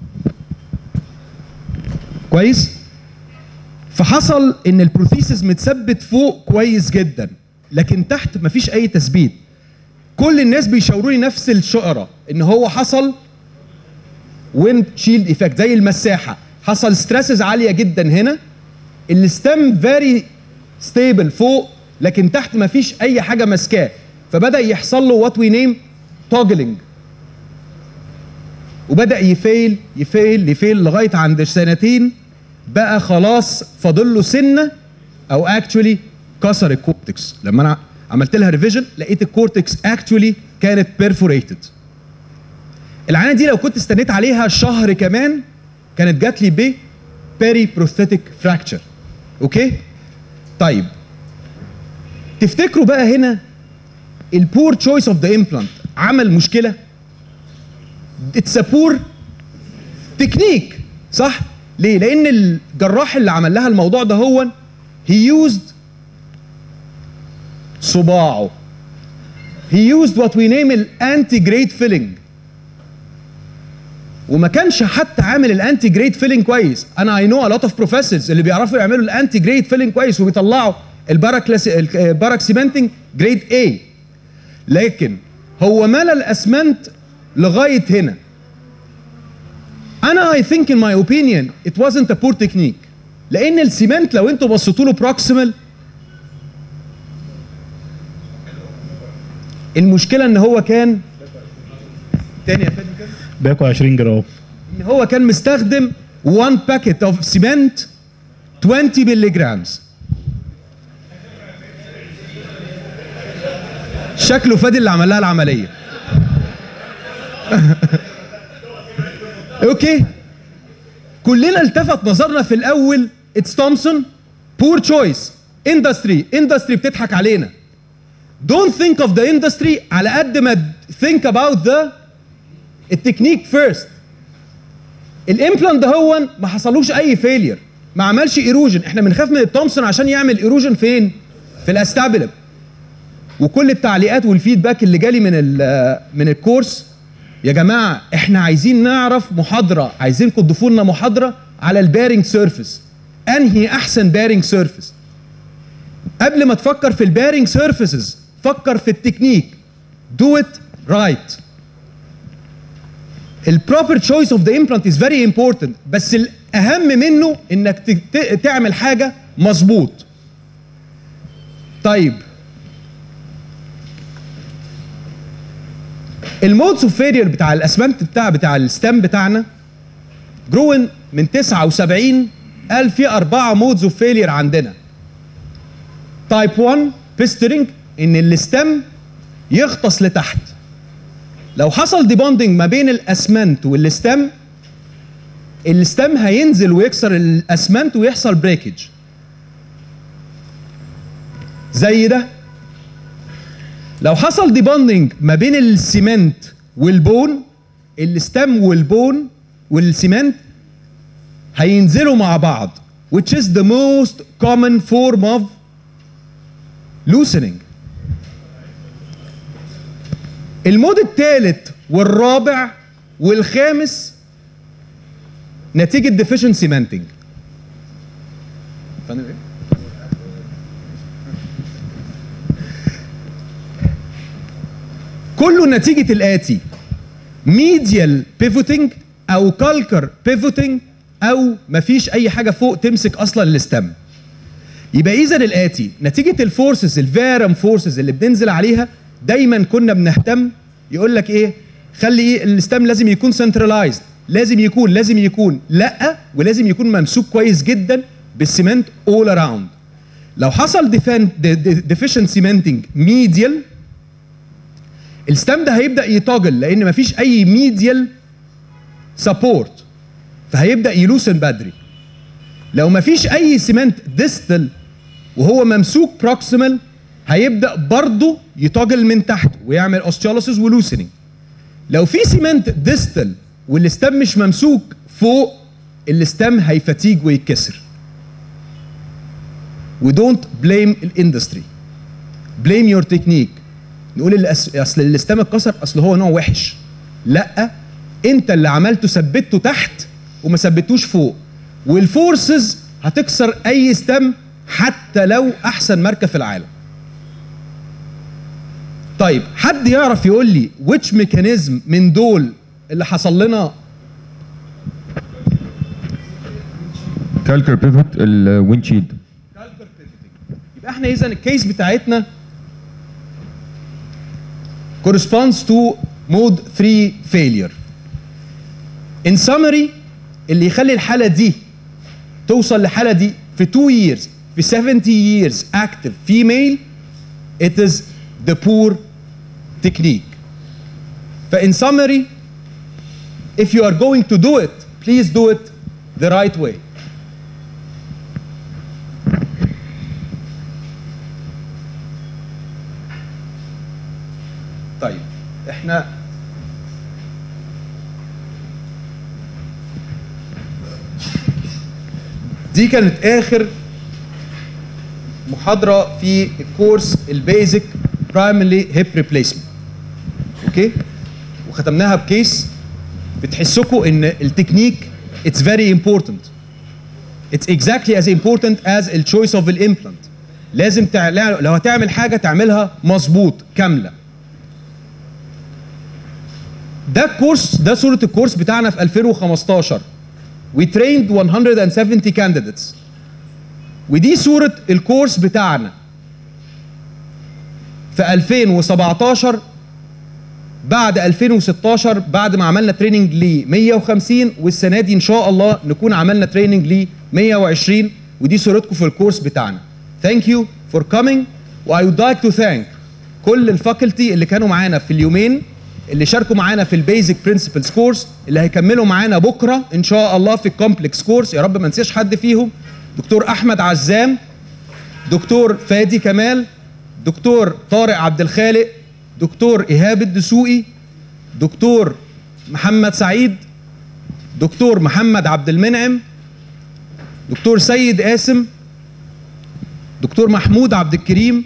[SPEAKER 14] كويس فحصل ان البروثيسس متثبت فوق كويس جدا لكن تحت مفيش اي تثبيت كل الناس بيشاوروا لي نفس الشقره ان هو حصل ويند شيلد ايفكت زي المساحه حصل ستريسز عاليه جدا هنا الستم فيري ستيبل فوق لكن تحت مفيش اي حاجه ماسكاه فبدا يحصل له وات وي نيم توجلنج وبدا يفيل يفيل يفيل لغايه عند سنتين بقى خلاص فاضل له سنه او اكشولي كسر الكورتكس لما انا عملت لها ريفيجن لقيت الكورتكس اكشولي كانت بيرفوريتد العينه دي لو كنت استنيت عليها شهر كمان كانت جات لي ب بيري بروثيتك فراكتشر اوكي طيب تفتكروا بقى هنا البور تشويس اوف ذا امبلانت عمل مشكله اتس ا بور تكنيك صح ليه لان الجراح اللي عمل لها الموضوع ده هو هي يوزد صباعه هي يوزد وات وي نيم الانتي جريد فيلينج وما كانش حتى عامل الانتي جريد فيلينج كويس انا اي نو ا لوت اوف بروفيسورز اللي بيعرفوا يعملوا الانتي جريد فيلينج كويس وبيطلعوا الباراكلاس الباراك سيمنتنج جريد A لكن هو ملى الاسمنت لغايه هنا انا اي ثينك ان ماي اوبينيون ات wasn't a poor technique لان السيمنت لو انتوا بصيتوا له بروكسيمال المشكله ان هو كان تاني يا فندم كده
[SPEAKER 17] باكو 20 جرام
[SPEAKER 14] ان هو كان مستخدم 1 باكيت اوف سيمنت 20 مللي جرامز شكله فادي اللي عمل لها العمليه اوكي كلنا التفت نظرنا في الاول اتس تومسون بور تشويس اندستري اندستري بتضحك علينا دونت ثينك اوف ذا اندستري على قد ما ثينك اباوت ذا التكنيك فيرست الامبلانت ده هو ما حصلوش اي فيلير ما عملش ايروجن احنا بنخاف من التومسون عشان يعمل ايروجن فين في الاستابلم وكل التعليقات والفيدباك اللي جالي من ال من الكورس يا جماعه احنا عايزين نعرف محاضره عايزينكم تضيفوا لنا محاضره على البيرنج سيرفيس انهي احسن بيرنج سيرفيس قبل ما تفكر في البيرنج سيرفيسز فكر في التكنيك دو ات رايت البروبر تشويس اوف ذا امبلانت از فيري امبورتنت بس الاهم منه انك ت- ت- تعمل حاجه مظبوط طيب المودز اوف فيلير بتاع الاسمنت بتاع بتاع الستام بتاعنا جروين من 79 قال في اربعه مودز اوف فيلير عندنا تايب 1 بيسترنج ان الستام يغطس لتحت لو حصل ديبوندنج ما بين الاسمنت والستام الستام هينزل ويكسر الاسمنت ويحصل بريكج زي ده لو حصل ديبوندنج ما بين السيمنت والبون الستام والبون والسيمنت هينزلوا مع بعض which is the most common form of loosening المود الثالث والرابع والخامس نتيجه ديفيشنت سيمنتنج فاهم ايه؟ كله نتيجه الاتي ميديال بيفوتنج او كالكر بيفوتنج او مفيش اي حاجه فوق تمسك اصلا الاستم يبقى اذا الاتي نتيجه الفورسز الفيرم فورسز اللي بننزل عليها دايما كنا بنهتم يقول لك ايه خلي ايه الاستم لازم يكون سنترلايزد لازم يكون لازم يكون لا ولازم يكون ممسوك كويس جدا بالسيمنت اول اراوند لو حصل ديفيشنت سيمنتنج ميديال الستام ده هيبدا يطاجل لان مفيش اي ميديال سبورت فهيبدا يلوسن بدري لو مفيش اي سيمنت ديستل وهو ممسوك بروكسيمال هيبدا برضه يطاجل من تحت ويعمل اوستيوليسيس ولوسننج لو في سيمنت ديستل والاستام مش ممسوك فوق الاستام هيفتيج ويتكسر ودونت بليم الاندستري بليم يور تكنيك نقول اللي أس... اصل الاستام اتكسر اصل هو نوع وحش لا انت اللي عملته ثبته تحت وما ثبتوش فوق والفورسز هتكسر اي ستام حتى لو احسن ماركه في العالم طيب حد يعرف يقول لي which ميكانيزم من دول اللي حصل لنا
[SPEAKER 15] كالكر بيفوت الويند شيلد
[SPEAKER 14] يبقى احنا اذا الكيس بتاعتنا corresponds to mode 3 failure in summary اللي يخلي الحاله دي توصل لحاله دي في 2 years في 70 years active female it is the poor technique فin summary if you are going to do it please do it the right way طيب احنا دي كانت اخر محاضره في الكورس البيزك برايمري هيب ريبليسمنت اوكي وختمناها بكيس بتحسكوا ان التكنيك اتس فيري امبورتنت اتس exactly as important as the choice of the implant لازم تعمل لو هتعمل حاجه تعملها مظبوط كامله ده الكورس ده صوره الكورس بتاعنا في 2015 we trained 170 candidates ودي صوره الكورس بتاعنا في 2017 بعد 2016 بعد ما عملنا تريننج ل 150 والسنه دي ان شاء الله نكون عملنا تريننج ل 120 ودي صورتكم في الكورس بتاعنا ثانك يو فور كومينج واي وود لايك تو ثانك كل الفاكولتي اللي كانوا معانا في اليومين اللي شاركوا معانا في البيزك برنسبلز كورس اللي هيكملوا معانا بكره ان شاء الله في الكومبلكس كورس يا رب ما انساش حد فيهم دكتور احمد عزام دكتور فادي كمال دكتور طارق عبد الخالق دكتور ايهاب الدسوقي دكتور محمد سعيد دكتور محمد عبد المنعم دكتور سيد قاسم دكتور محمود عبد الكريم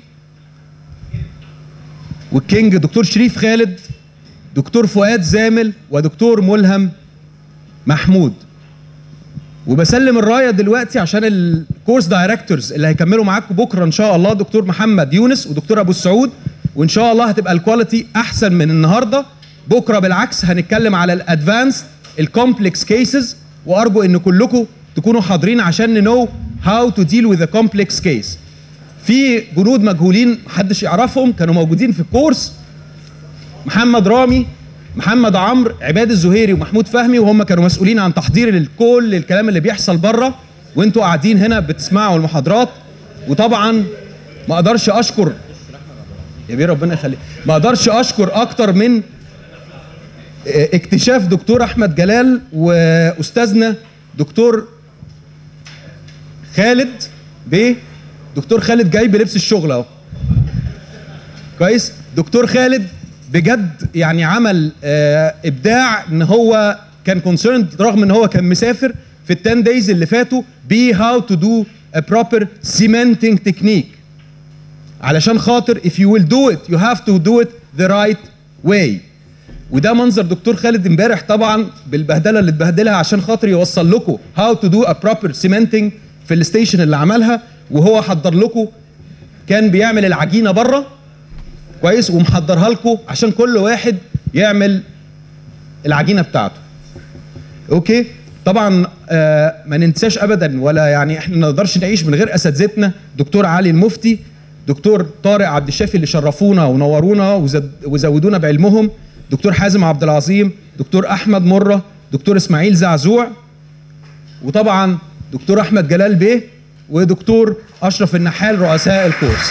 [SPEAKER 14] والكينج دكتور شريف خالد دكتور فؤاد زامل ودكتور ملهم محمود وبسلم الرايه دلوقتي عشان الكورس دايركتورز اللي هيكملوا معاكم بكره ان شاء الله دكتور محمد يونس ودكتور ابو السعود وان شاء الله هتبقى الكواليتي احسن من النهارده بكره بالعكس هنتكلم على الادفانس الكومبلكس كيسز وارجو ان كلكم تكونوا حاضرين عشان نو هاو تو ديل وذ كومبلكس كيس في جنود مجهولين محدش يعرفهم كانوا موجودين في الكورس محمد رامي محمد عمرو عباد الزهيري ومحمود فهمي وهم كانوا مسؤولين عن تحضير كل الكلام اللي بيحصل بره وانتوا قاعدين هنا بتسمعوا المحاضرات وطبعا ما اقدرش اشكر يا بيه ربنا يخليك ما اقدرش اشكر اكتر من اكتشاف دكتور احمد جلال واستاذنا دكتور خالد بيه دكتور خالد جاي بلبس الشغل اهو كويس دكتور خالد بجد يعني عمل آه ابداع ان هو كان كونسيرند رغم ان هو كان مسافر في ال 10 دايز اللي فاتوا بي هاو تو دو ا بروبر cementing تكنيك علشان خاطر if you will do it you have to do it the right واي وده منظر دكتور خالد امبارح طبعا بالبهدله اللي اتبهدلها عشان خاطر يوصل لكم هاو تو دو ا بروبر سيمنتنج في الستيشن اللي عملها وهو حضر لكم كان بيعمل العجينه بره كويس ومحضرها لكم عشان كل واحد يعمل العجينه بتاعته اوكي طبعا آه ما ننساش ابدا ولا يعني احنا ما نقدرش نعيش من غير اساتذتنا دكتور علي المفتي دكتور طارق عبد الشافي اللي شرفونا ونورونا وزد وزودونا بعلمهم دكتور حازم عبد العظيم دكتور احمد مره دكتور اسماعيل زعزوع وطبعا دكتور احمد جلال بيه ودكتور اشرف النحال رؤساء الكورس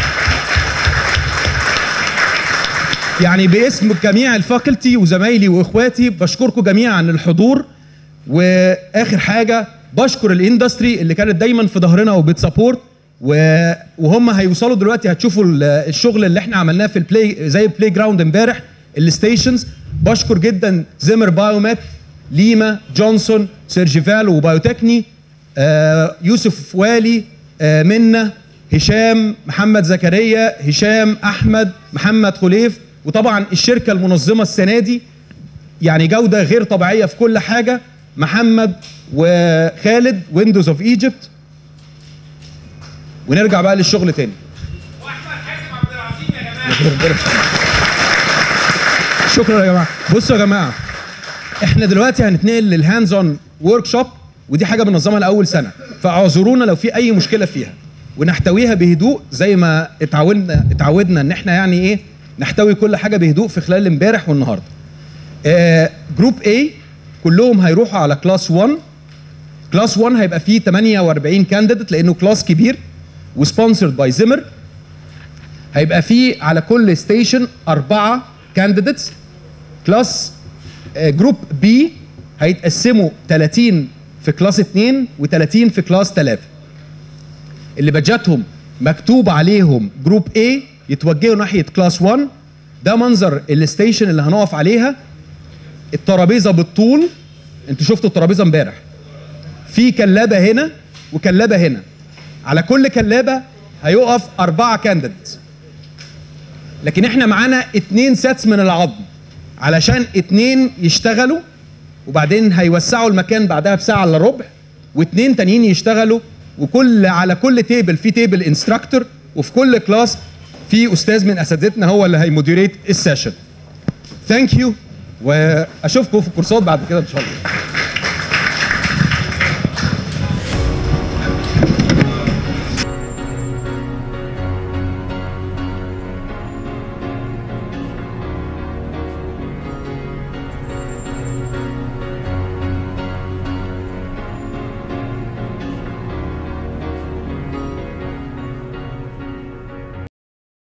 [SPEAKER 14] يعني باسم جميع الفاكولتي وزمايلي واخواتي بشكركم جميعا الحضور واخر حاجه بشكر الاندستري اللي كانت دايما في ظهرنا وبتسابورت و- وهم هيوصلوا دلوقتي هتشوفوا ال- الشغل اللي احنا عملناه في البلاي زي البلاي جراوند امبارح الستيشنز بشكر جدا زمر بايومات ليما جونسون سيرجيفال وبايوتكني آه يوسف والي آه منا هشام محمد زكريا هشام احمد محمد خليف وطبعا الشركه المنظمه السنه دي يعني جوده غير طبيعيه في كل حاجه محمد وخالد ويندوز اوف ايجيبت ونرجع بقى للشغل تاني شكرا يا جماعه بصوا يا جماعه احنا دلوقتي هنتنقل للهاندز اون ورك شوب ودي حاجه بننظمها لاول سنه فاعذرونا لو في اي مشكله فيها ونحتويها بهدوء زي ما اتعودنا اتعودنا ان احنا يعني ايه نحتوي كل حاجه بهدوء في خلال امبارح والنهارده آه جروب A كلهم هيروحوا على كلاس 1 كلاس 1 هيبقى فيه 48 كانديديت لانه كلاس كبير وسبونسرد باي زمر هيبقى فيه على كل ستيشن أربعة كانديديتس كلاس جروب بي هيتقسموا 30 في كلاس 2 و30 في كلاس 3 اللي بجاتهم مكتوب عليهم جروب A يتوجهوا ناحيه كلاس 1 ده منظر الستيشن اللي هنقف عليها الترابيزه بالطول انتوا شفتوا الترابيزه امبارح في كلابه هنا وكلابه هنا على كل كلابه هيقف اربعه كانديديتس لكن احنا معانا اتنين سيتس من العظم علشان اتنين يشتغلوا وبعدين هيوسعوا المكان بعدها بساعه الا ربع واتنين تانيين يشتغلوا وكل على كل تيبل في تيبل انستراكتور وفي كل كلاس في استاذ من اساتذتنا هو اللي هيموديريت السيشن ثانك يو واشوفكم في الكورسات بعد كده ان شاء الله